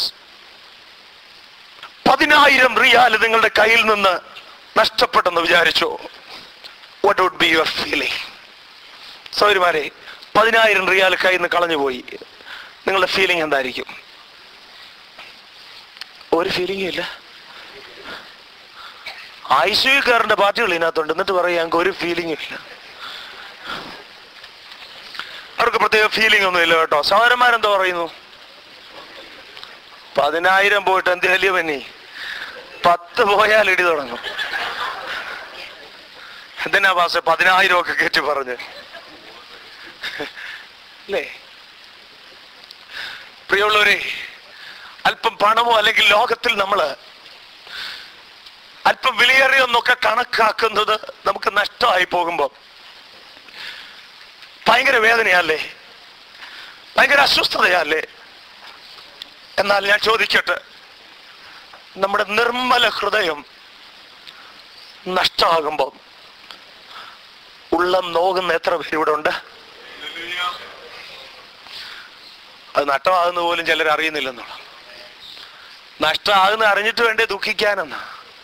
പതിനായിരം റിയാൽ നിങ്ങളുടെ കയ്യിൽ നിന്ന് നഷ്ടപ്പെട്ടെന്ന് വിചാരിച്ചോ what would be your feeling സൗര്യമാരെ പതിനായിരം റിയാൽ കയ്യിൽ നിന്ന് കളഞ്ഞുപോയി നിങ്ങളുടെ ഫീലിംഗ് എന്തായിരിക്കും ഒരു ഫീലിംഗും ഇല്ല ഐശ്വര്യക്കാരന്റെ പാർട്ടികൾ ഇതിനകത്തുണ്ട് എന്നിട്ട് പറയാം ഞങ്ങൾക്ക് ഒരു ഫീലിംഗും ഇല്ല അവർക്ക് പ്രത്യേക ഫീലിംഗ് ഒന്നും ഇല്ല കേട്ടോ സഹോദരന്മാരെന്തോ പറയുന്നു പതിനായിരം പോയിട്ട് എന്ത് വലിയ പനി പത്ത് പോയാൽ ഇടി തുടങ്ങും എന്തിനാ പാസ് പതിനായിരം ഒക്കെ കയറ്റി പറഞ്ഞ് അല്ലേ പ്രിയമുള്ളവരെ അല്പം പണമോ അല്ലെങ്കിൽ ലോകത്തിൽ നമ്മള് അല്പം വിലയേറിയൊന്നൊക്കെ കണക്കാക്കുന്നത് നമുക്ക് നഷ്ടമായി പോകുമ്പോൾ ഭയങ്കര വേദനയല്ലേ ഭയങ്കര അസ്വസ്ഥതയല്ലേ എന്നാൽ ഞാൻ ചോദിക്കട്ടെ നമ്മുടെ നിർമ്മല ഹൃദയം നഷ്ടമാകുമ്പോൾ ഉള്ളം നോകുന്ന എത്ര പേര് ഇവിടെ ഉണ്ട് അത് നഷ്ടമാകുന്ന പോലും ചിലർ അറിയുന്നില്ലെന്നുള്ള നഷ്ടമാകുന്ന അറിഞ്ഞിട്ട് വേണ്ടേ ദുഃഖിക്കാനെന്നാ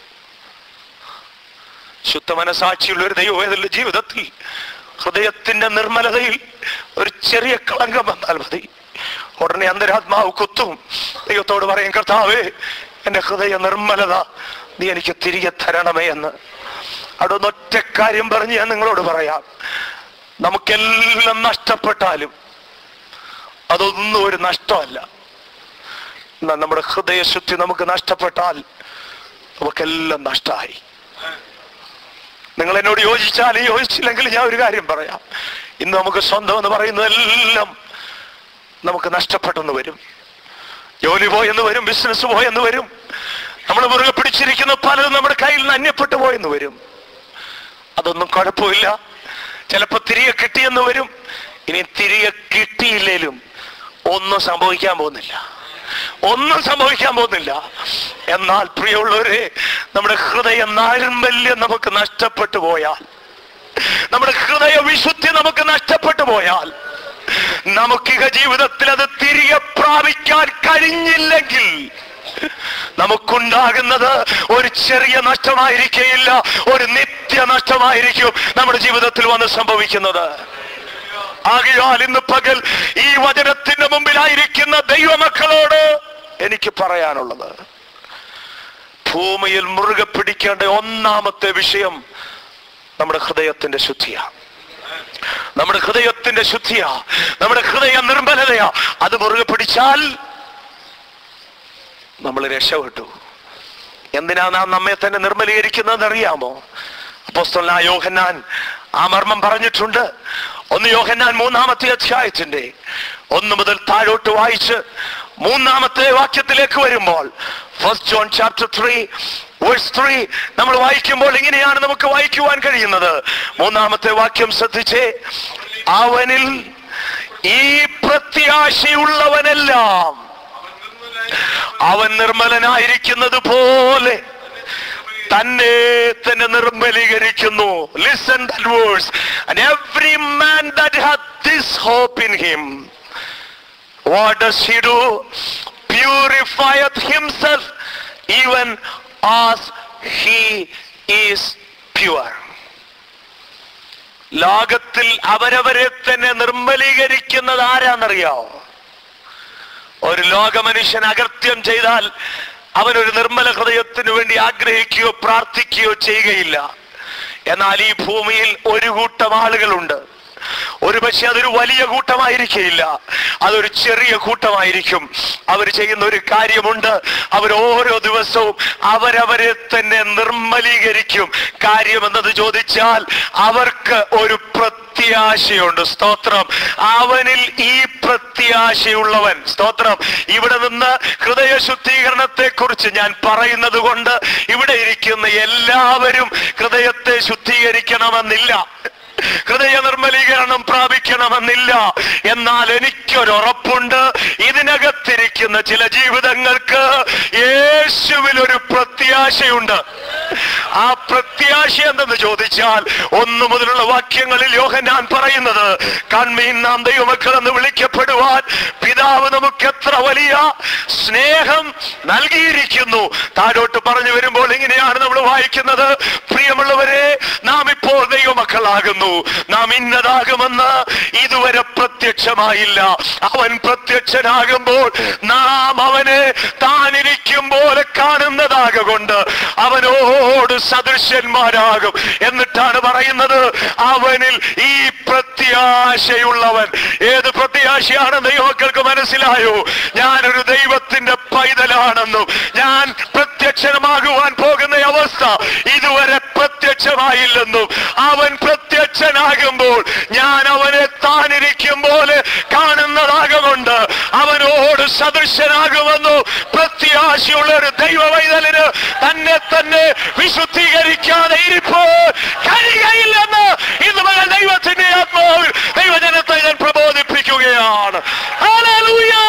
ശുദ്ധ മനസാക്ഷിയുള്ള ഒരു ദൈവവേദന്റെ ജീവിതത്തിൽ ഹൃദയത്തിന്റെ നിർമ്മലതയിൽ ഒരു ചെറിയ കളങ്കം വന്നാൽ മതി ഉടനെ അന്തരാത്മാവ് കുത്തും ദൈവത്തോട് പറയും കർത്താവേ എന്റെ ഹൃദയ നിർമ്മലത നീ എനിക്ക് തിരികെ തരണമേ എന്ന് അവിടെ ഒന്ന് ഒറ്റ കാര്യം പറഞ്ഞ് ഞാൻ നിങ്ങളോട് പറയാം നമുക്കെല്ലാം നഷ്ടപ്പെട്ടാലും അതൊന്നും ഒരു നഷ്ടമല്ല എന്നാൽ നമ്മുടെ ഹൃദയശുദ്ധി നമുക്ക് നഷ്ടപ്പെട്ടാൽ നമുക്കെല്ലാം നഷ്ടമായി നിങ്ങൾ എന്നോട് യോജിച്ചാൽ യോജിച്ചില്ലെങ്കിൽ ഞാൻ ഒരു കാര്യം പറയാം ഇന്ന് നമുക്ക് സ്വന്തം എന്ന് പറയുന്നതെല്ലാം നമുക്ക് നഷ്ടപ്പെട്ടെന്ന് വരും ജോലി പോയെന്ന് വരും ബിസിനസ് പോയെന്ന് വരും നമ്മൾ മുറുകെ പിടിച്ചിരിക്കുന്ന പലതും നമ്മുടെ കയ്യിൽ നിന്ന് അന്യപ്പെട്ടു പോയെന്ന് വരും അതൊന്നും കുഴപ്പമില്ല ചിലപ്പോ തിരികെ കിട്ടിയെന്ന് വരും ഇനി തിരികെ കിട്ടിയില്ലേലും ഒന്നും സംഭവിക്കാൻ പോകുന്നില്ല ഒന്നും സംഭവിക്കാൻ പോകുന്നില്ല എന്നാൽ പ്രിയമുള്ളവരെ നമ്മുടെ ഹൃദയ നൈർമല്യം നമുക്ക് നഷ്ടപ്പെട്ടു പോയാൽ നമ്മുടെ ഹൃദയ വിശുദ്ധി നമുക്ക് നഷ്ടപ്പെട്ടു പോയാൽ നമുക്കിക ജീവിതത്തിൽ അത് തിരികെ പ്രാപിക്കാൻ കഴിഞ്ഞില്ലെങ്കിൽ നമുക്കുണ്ടാകുന്നത് ഒരു ചെറിയ നഷ്ടമായിരിക്കുകയില്ല ഒരു നിത്യ നഷ്ടമായിരിക്കും നമ്മുടെ ജീവിതത്തിൽ വന്ന് സംഭവിക്കുന്നത് ആകയാൽ ഇന്ന് പകൽ ഈ വചനത്തിന്റെ മുമ്പിലായിരിക്കുന്ന ദൈവമക്കളോട് എനിക്ക് പറയാനുള്ളത് ഭൂമിയിൽ മുറുകെ പിടിക്കേണ്ട ഒന്നാമത്തെ വിഷയം നമ്മുടെ ഹൃദയത്തിന്റെ ശുദ്ധിയാ നമ്മുടെ ഹൃദയത്തിന്റെ ശുദ്ധിയാ നമ്മുടെ ഹൃദയ നിർമ്മലതയാ അത് മുറുകെ പിടിച്ചാൽ നമ്മൾ രക്ഷപ്പെട്ടു എന്തിനാ നാം നമ്മെ തന്നെ നിർമ്മലീകരിക്കുന്നതെന്ന് അറിയാമോ അപ്പോസ്തലനായ യോഹന്നാൻ ആ മർമ്മം പറഞ്ഞിട്ടുണ്ട് ഒന്ന് യോഹന്നാൻ മൂന്നാമത്തെ അധ്യായത്തിന്റെ ഒന്ന് മുതൽ താഴോട്ട് വായിച്ച് മൂന്നാമത്തെ വാക്യത്തിലേക്ക് വരുമ്പോൾ first John chapter three verse three നമ്മൾ വായിക്കുമ്പോൾ ഇങ്ങനെയാണ് നമുക്ക് വായിക്കുവാൻ കഴിയുന്നത് മൂന്നാമത്തെ വാക്യം ശ്രദ്ധിച്ചേ അവനിൽ ഈ പ്രത്യാശയുള്ളവനെല്ലാം അവൻ നിർമ്മലനായിരിക്കുന്നത് പോലെ തന്നെ തന്നെ നിർമ്മലീകരിക്കുന്നു listen that verse and every man that have this hope in him what does he do purifieth himself even as he is pure ലോകത്തിൽ അവരവരെ തന്നെ നിർമ്മലീകരിക്കുന്നത് ആരാന്നറിയാവോ ഒരു ലോക മനുഷ്യൻ അകൃത്യം ചെയ്താൽ അവൻ ഒരു നിർമ്മല ഹൃദയത്തിന് വേണ്ടി ആഗ്രഹിക്കുകയോ പ്രാർത്ഥിക്കുകയോ ചെയ്യുകയില്ല എന്നാൽ ഈ ഭൂമിയിൽ ഒരു കൂട്ടം ആളുകളുണ്ട് ഒരു പക്ഷെ അതൊരു വലിയ കൂട്ടമായിരിക്കില്ല അതൊരു ചെറിയ കൂട്ടമായിരിക്കും അവർ ചെയ്യുന്ന ഒരു കാര്യമുണ്ട് അവർ ഓരോ ദിവസവും അവരവരെ തന്നെ നിർമ്മലീകരിക്കും കാര്യം എന്നത് ചോദിച്ചാൽ അവർക്ക് ഒരു പ്രത്യേക പ്രത്യാശയുണ്ട് സ്തോത്രം അവനിൽ ഈ പ്രത്യാശയുള്ളവൻ സ്തോത്രം ഇവിടെ നിന്ന് ഹൃദയ ശുദ്ധീകരണത്തെ കുറിച്ച് ഞാൻ പറയുന്നത് കൊണ്ട് ഇവിടെ ഇരിക്കുന്ന എല്ലാവരും ഹൃദയത്തെ ശുദ്ധീകരിക്കണമെന്നില്ല ഹൃദയ നിർമ്മലീകരണം പ്രാപിക്കണമെന്നില്ല എന്നാൽ എനിക്കൊരുറപ്പുണ്ട് ഇതിനകത്തിരിക്കുന്ന ചില ജീവിതങ്ങൾക്ക് യേശുവിൽ ഒരു പ്രത്യാശയുണ്ട് ആ പ്രത്യാശ എന്തെന്ന് ചോദിച്ചാൽ ഒന്നു മുതലുള്ള വാക്യങ്ങളിൽ യോഹന്നാൻ പറയുന്നത് കൺമീൻ നാം ദൈവമക്കൾ എന്ന് വിളിക്കപ്പെടുവാൻ പിതാവ് നമുക്ക് എത്ര വലിയ സ്നേഹം നൽകിയിരിക്കുന്നു താഴോട്ട് പറഞ്ഞു വരുമ്പോൾ ഇങ്ങനെയാണ് നമ്മൾ വായിക്കുന്നത് പ്രിയമുള്ളവരെ നാം ഇപ്പോൾ ദൈവമക്കളാകുന്നു നാം ഇന്നതാകുമെന്ന് ഇതുവരെ പ്രത്യക്ഷമായില്ല അവൻ പ്രത്യക്ഷനാകുമ്പോൾ നാം അവനെ താനിരിക്കും പോലെ കാണുന്നതാകൊണ്ട് അവനോട് സദൃശ്യന്മാരാകും എന്നിട്ടാണ് പറയുന്നത് അവനിൽ ഈ പ്രത്യാശയുള്ളവൻ ഏത് പ്രത്യാശയാണ് ദൈവമക്കൾക്ക് മനസ്സിലായോ ഞാനൊരു ദൈവത്തിന്റെ പൈതലാണെന്നും ഞാൻ പ്രത്യക്ഷമാകുവാൻ പോകുന്ന അവസ്ഥ ഇതുവരെ പ്രത്യക്ഷമായില്ലെന്നും അവൻ പ്രത്യക്ഷനാകുമ്പോൾ ഞാൻ അവനെ താനിരിക്കും പോലെ കാണുന്നതാകൊണ്ട് അവനോട് സദൃശനാകുമെന്നു പ്രത്യാശയുള്ള ഒരു ദൈവ വൈതലിന് തന്നെ തന്നെ വിശുദ്ധീകരിക്കാതെ ഇരിപ്പോ കഴിയുകയില്ലെന്ന് ഇന്ന് മുതൽ ദൈവത്തിന്റെ ആത്മാവിൽ ദൈവജനത്തെ ഞാൻ പ്രബോധിപ്പിക്കുകയാണ് Hallelujah!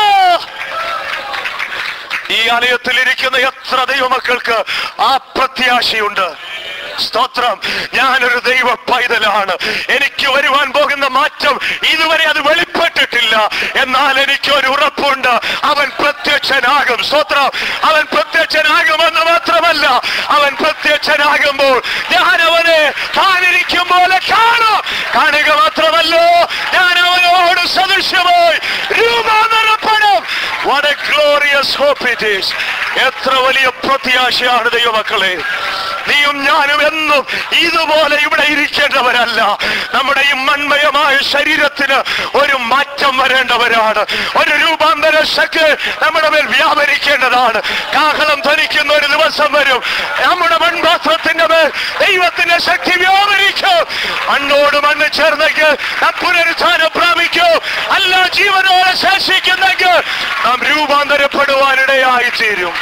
ഈ ആലയത്തിൽ ഇരിക്കുന്ന എത്ര ദൈവമക്കൾക്ക് ആ പ്രത്യാശയുണ്ട് സ്തോത്രം ഞാനൊരു ദൈവ പൈതലാണ് എനിക്ക് വരുവാൻ പോകുന്ന മാറ്റം ഇതുവരെ അത് വെളിപ്പെട്ടിട്ടില്ല എന്നാൽ എനിക്ക് ഒരു ഉറപ്പുണ്ട് അവൻ പ്രത്യക്ഷനാകും സ്തോത്രം അവൻ പ്രത്യക്ഷനാകുമെന്ന് മാത്രമല്ല അവൻ പ്രത്യക്ഷനാകുമ്പോൾ ഞാൻ അവനെ താനിരിക്കും പോലെ കാണും കാണുക മാത്രമല്ലോ ഞാൻ അവനോട് സദൃശ്യമായി രൂപാന്തരപ്പെടും What a glorious hope it is. എത്ര വലിയ പ്രത്യാശയാണ് ദൈവമക്കളെ നീയും ഞാനും എന്നും ഇതുപോലെ ഇവിടെ ഇരിക്കേണ്ടവരല്ല നമ്മുടെ ഈ മൺമയമായ ശരീരത്തിന് ഒരു മാറ്റം വരേണ്ടവരാണ് ഒരു രൂപാന്തര ശക്തി നമ്മുടെ മേൽ വ്യാപരിക്കേണ്ടതാണ് കാഹളം ധരിക്കുന്ന ഒരു ദിവസം വരും നമ്മുടെ മൺപാത്രത്തിന്റെ മേൽ ദൈവത്തിന്റെ ശക്തി വ്യാപരിക്കും മണ്ണോട് മണ്ണ് ചേർന്നെങ്കിൽ നാം പുനരുത്ഥാനം പ്രാപിക്കും അല്ല ജീവനോടെ ശേഷിക്കുന്നെങ്കിൽ നാം രൂപാന്തരപ്പെടുവാനിടയായി തീരും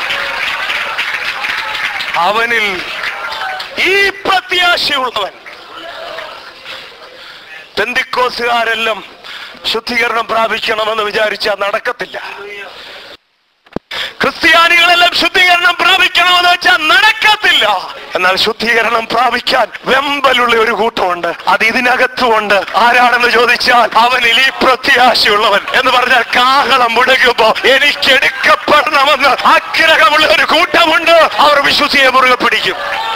അവനിൽ ഈ പ്രത്യാശയുള്ളവൻ പെന്തിക്കോസുകാരെല്ലാം ശുദ്ധീകരണം പ്രാപിക്കണമെന്ന് വിചാരിച്ചാൽ നടക്കത്തില്ല ക്രിസ്ത്യാനികളെല്ലാം ശുദ്ധീകരണം പ്രാപിക്കണമെന്ന് വെച്ചാൽ നടക്കത്തില്ല എന്നാൽ ശുദ്ധീകരണം പ്രാപിക്കാൻ വെമ്പലുള്ള ഒരു കൂട്ടമുണ്ട് അത് ഇതിനകത്തുമുണ്ട് ആരാണെന്ന് ചോദിച്ചാൽ അവനിൽ ഈ പ്രത്യാശയുള്ളവൻ എന്ന് പറഞ്ഞാൽ കാഹളം മുടങ്ങുമ്പോ എനിക്ക് എടുക്കപ്പെടണമെന്ന് ആഗ്രഹമുള്ള ഒരു കൂട്ടമുണ്ട് അവർ വിശ്വസിയെ മുറുകെ പിടിക്കും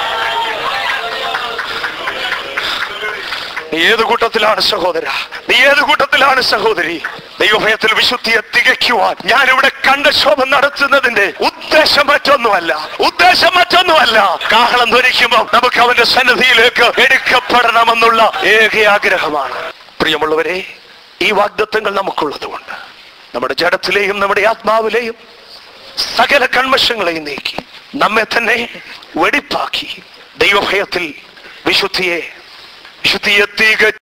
നീ ഏത് കൂട്ടത്തിലാണ് സഹോദര നീ ഏത് കൂട്ടത്തിലാണ് സഹോദരി ദൈവഭയത്തിൽ വിശുദ്ധിയെ തികയ്ക്കുവാൻ ഞാൻ ഇവിടെ കണ്ടക്ഷോഭം നടത്തുന്നതിന്റെ ഉദ്ദേശം മറ്റൊന്നുമല്ല ഉദ്ദേശം മറ്റൊന്നുമല്ല കാഹളം ധരിക്കുമ്പോൾ നമുക്ക് അവന്റെ സന്നിധിയിലേക്ക് എടുക്കപ്പെടണമെന്നുള്ള ഏക ആഗ്രഹമാണ് പ്രിയമുള്ളവരെ ഈ വാഗ്ദത്വങ്ങൾ നമുക്കുള്ളത് കൊണ്ട് നമ്മുടെ ജഡത്തിലെയും നമ്മുടെ ആത്മാവിലെയും സകല കൺവശങ്ങളെയും നീക്കി നമ്മെ തന്നെ വെടിപ്പാക്കി ദൈവഭയത്തിൽ വിശുദ്ധിയെ വിശുദ്ധിയെ തിക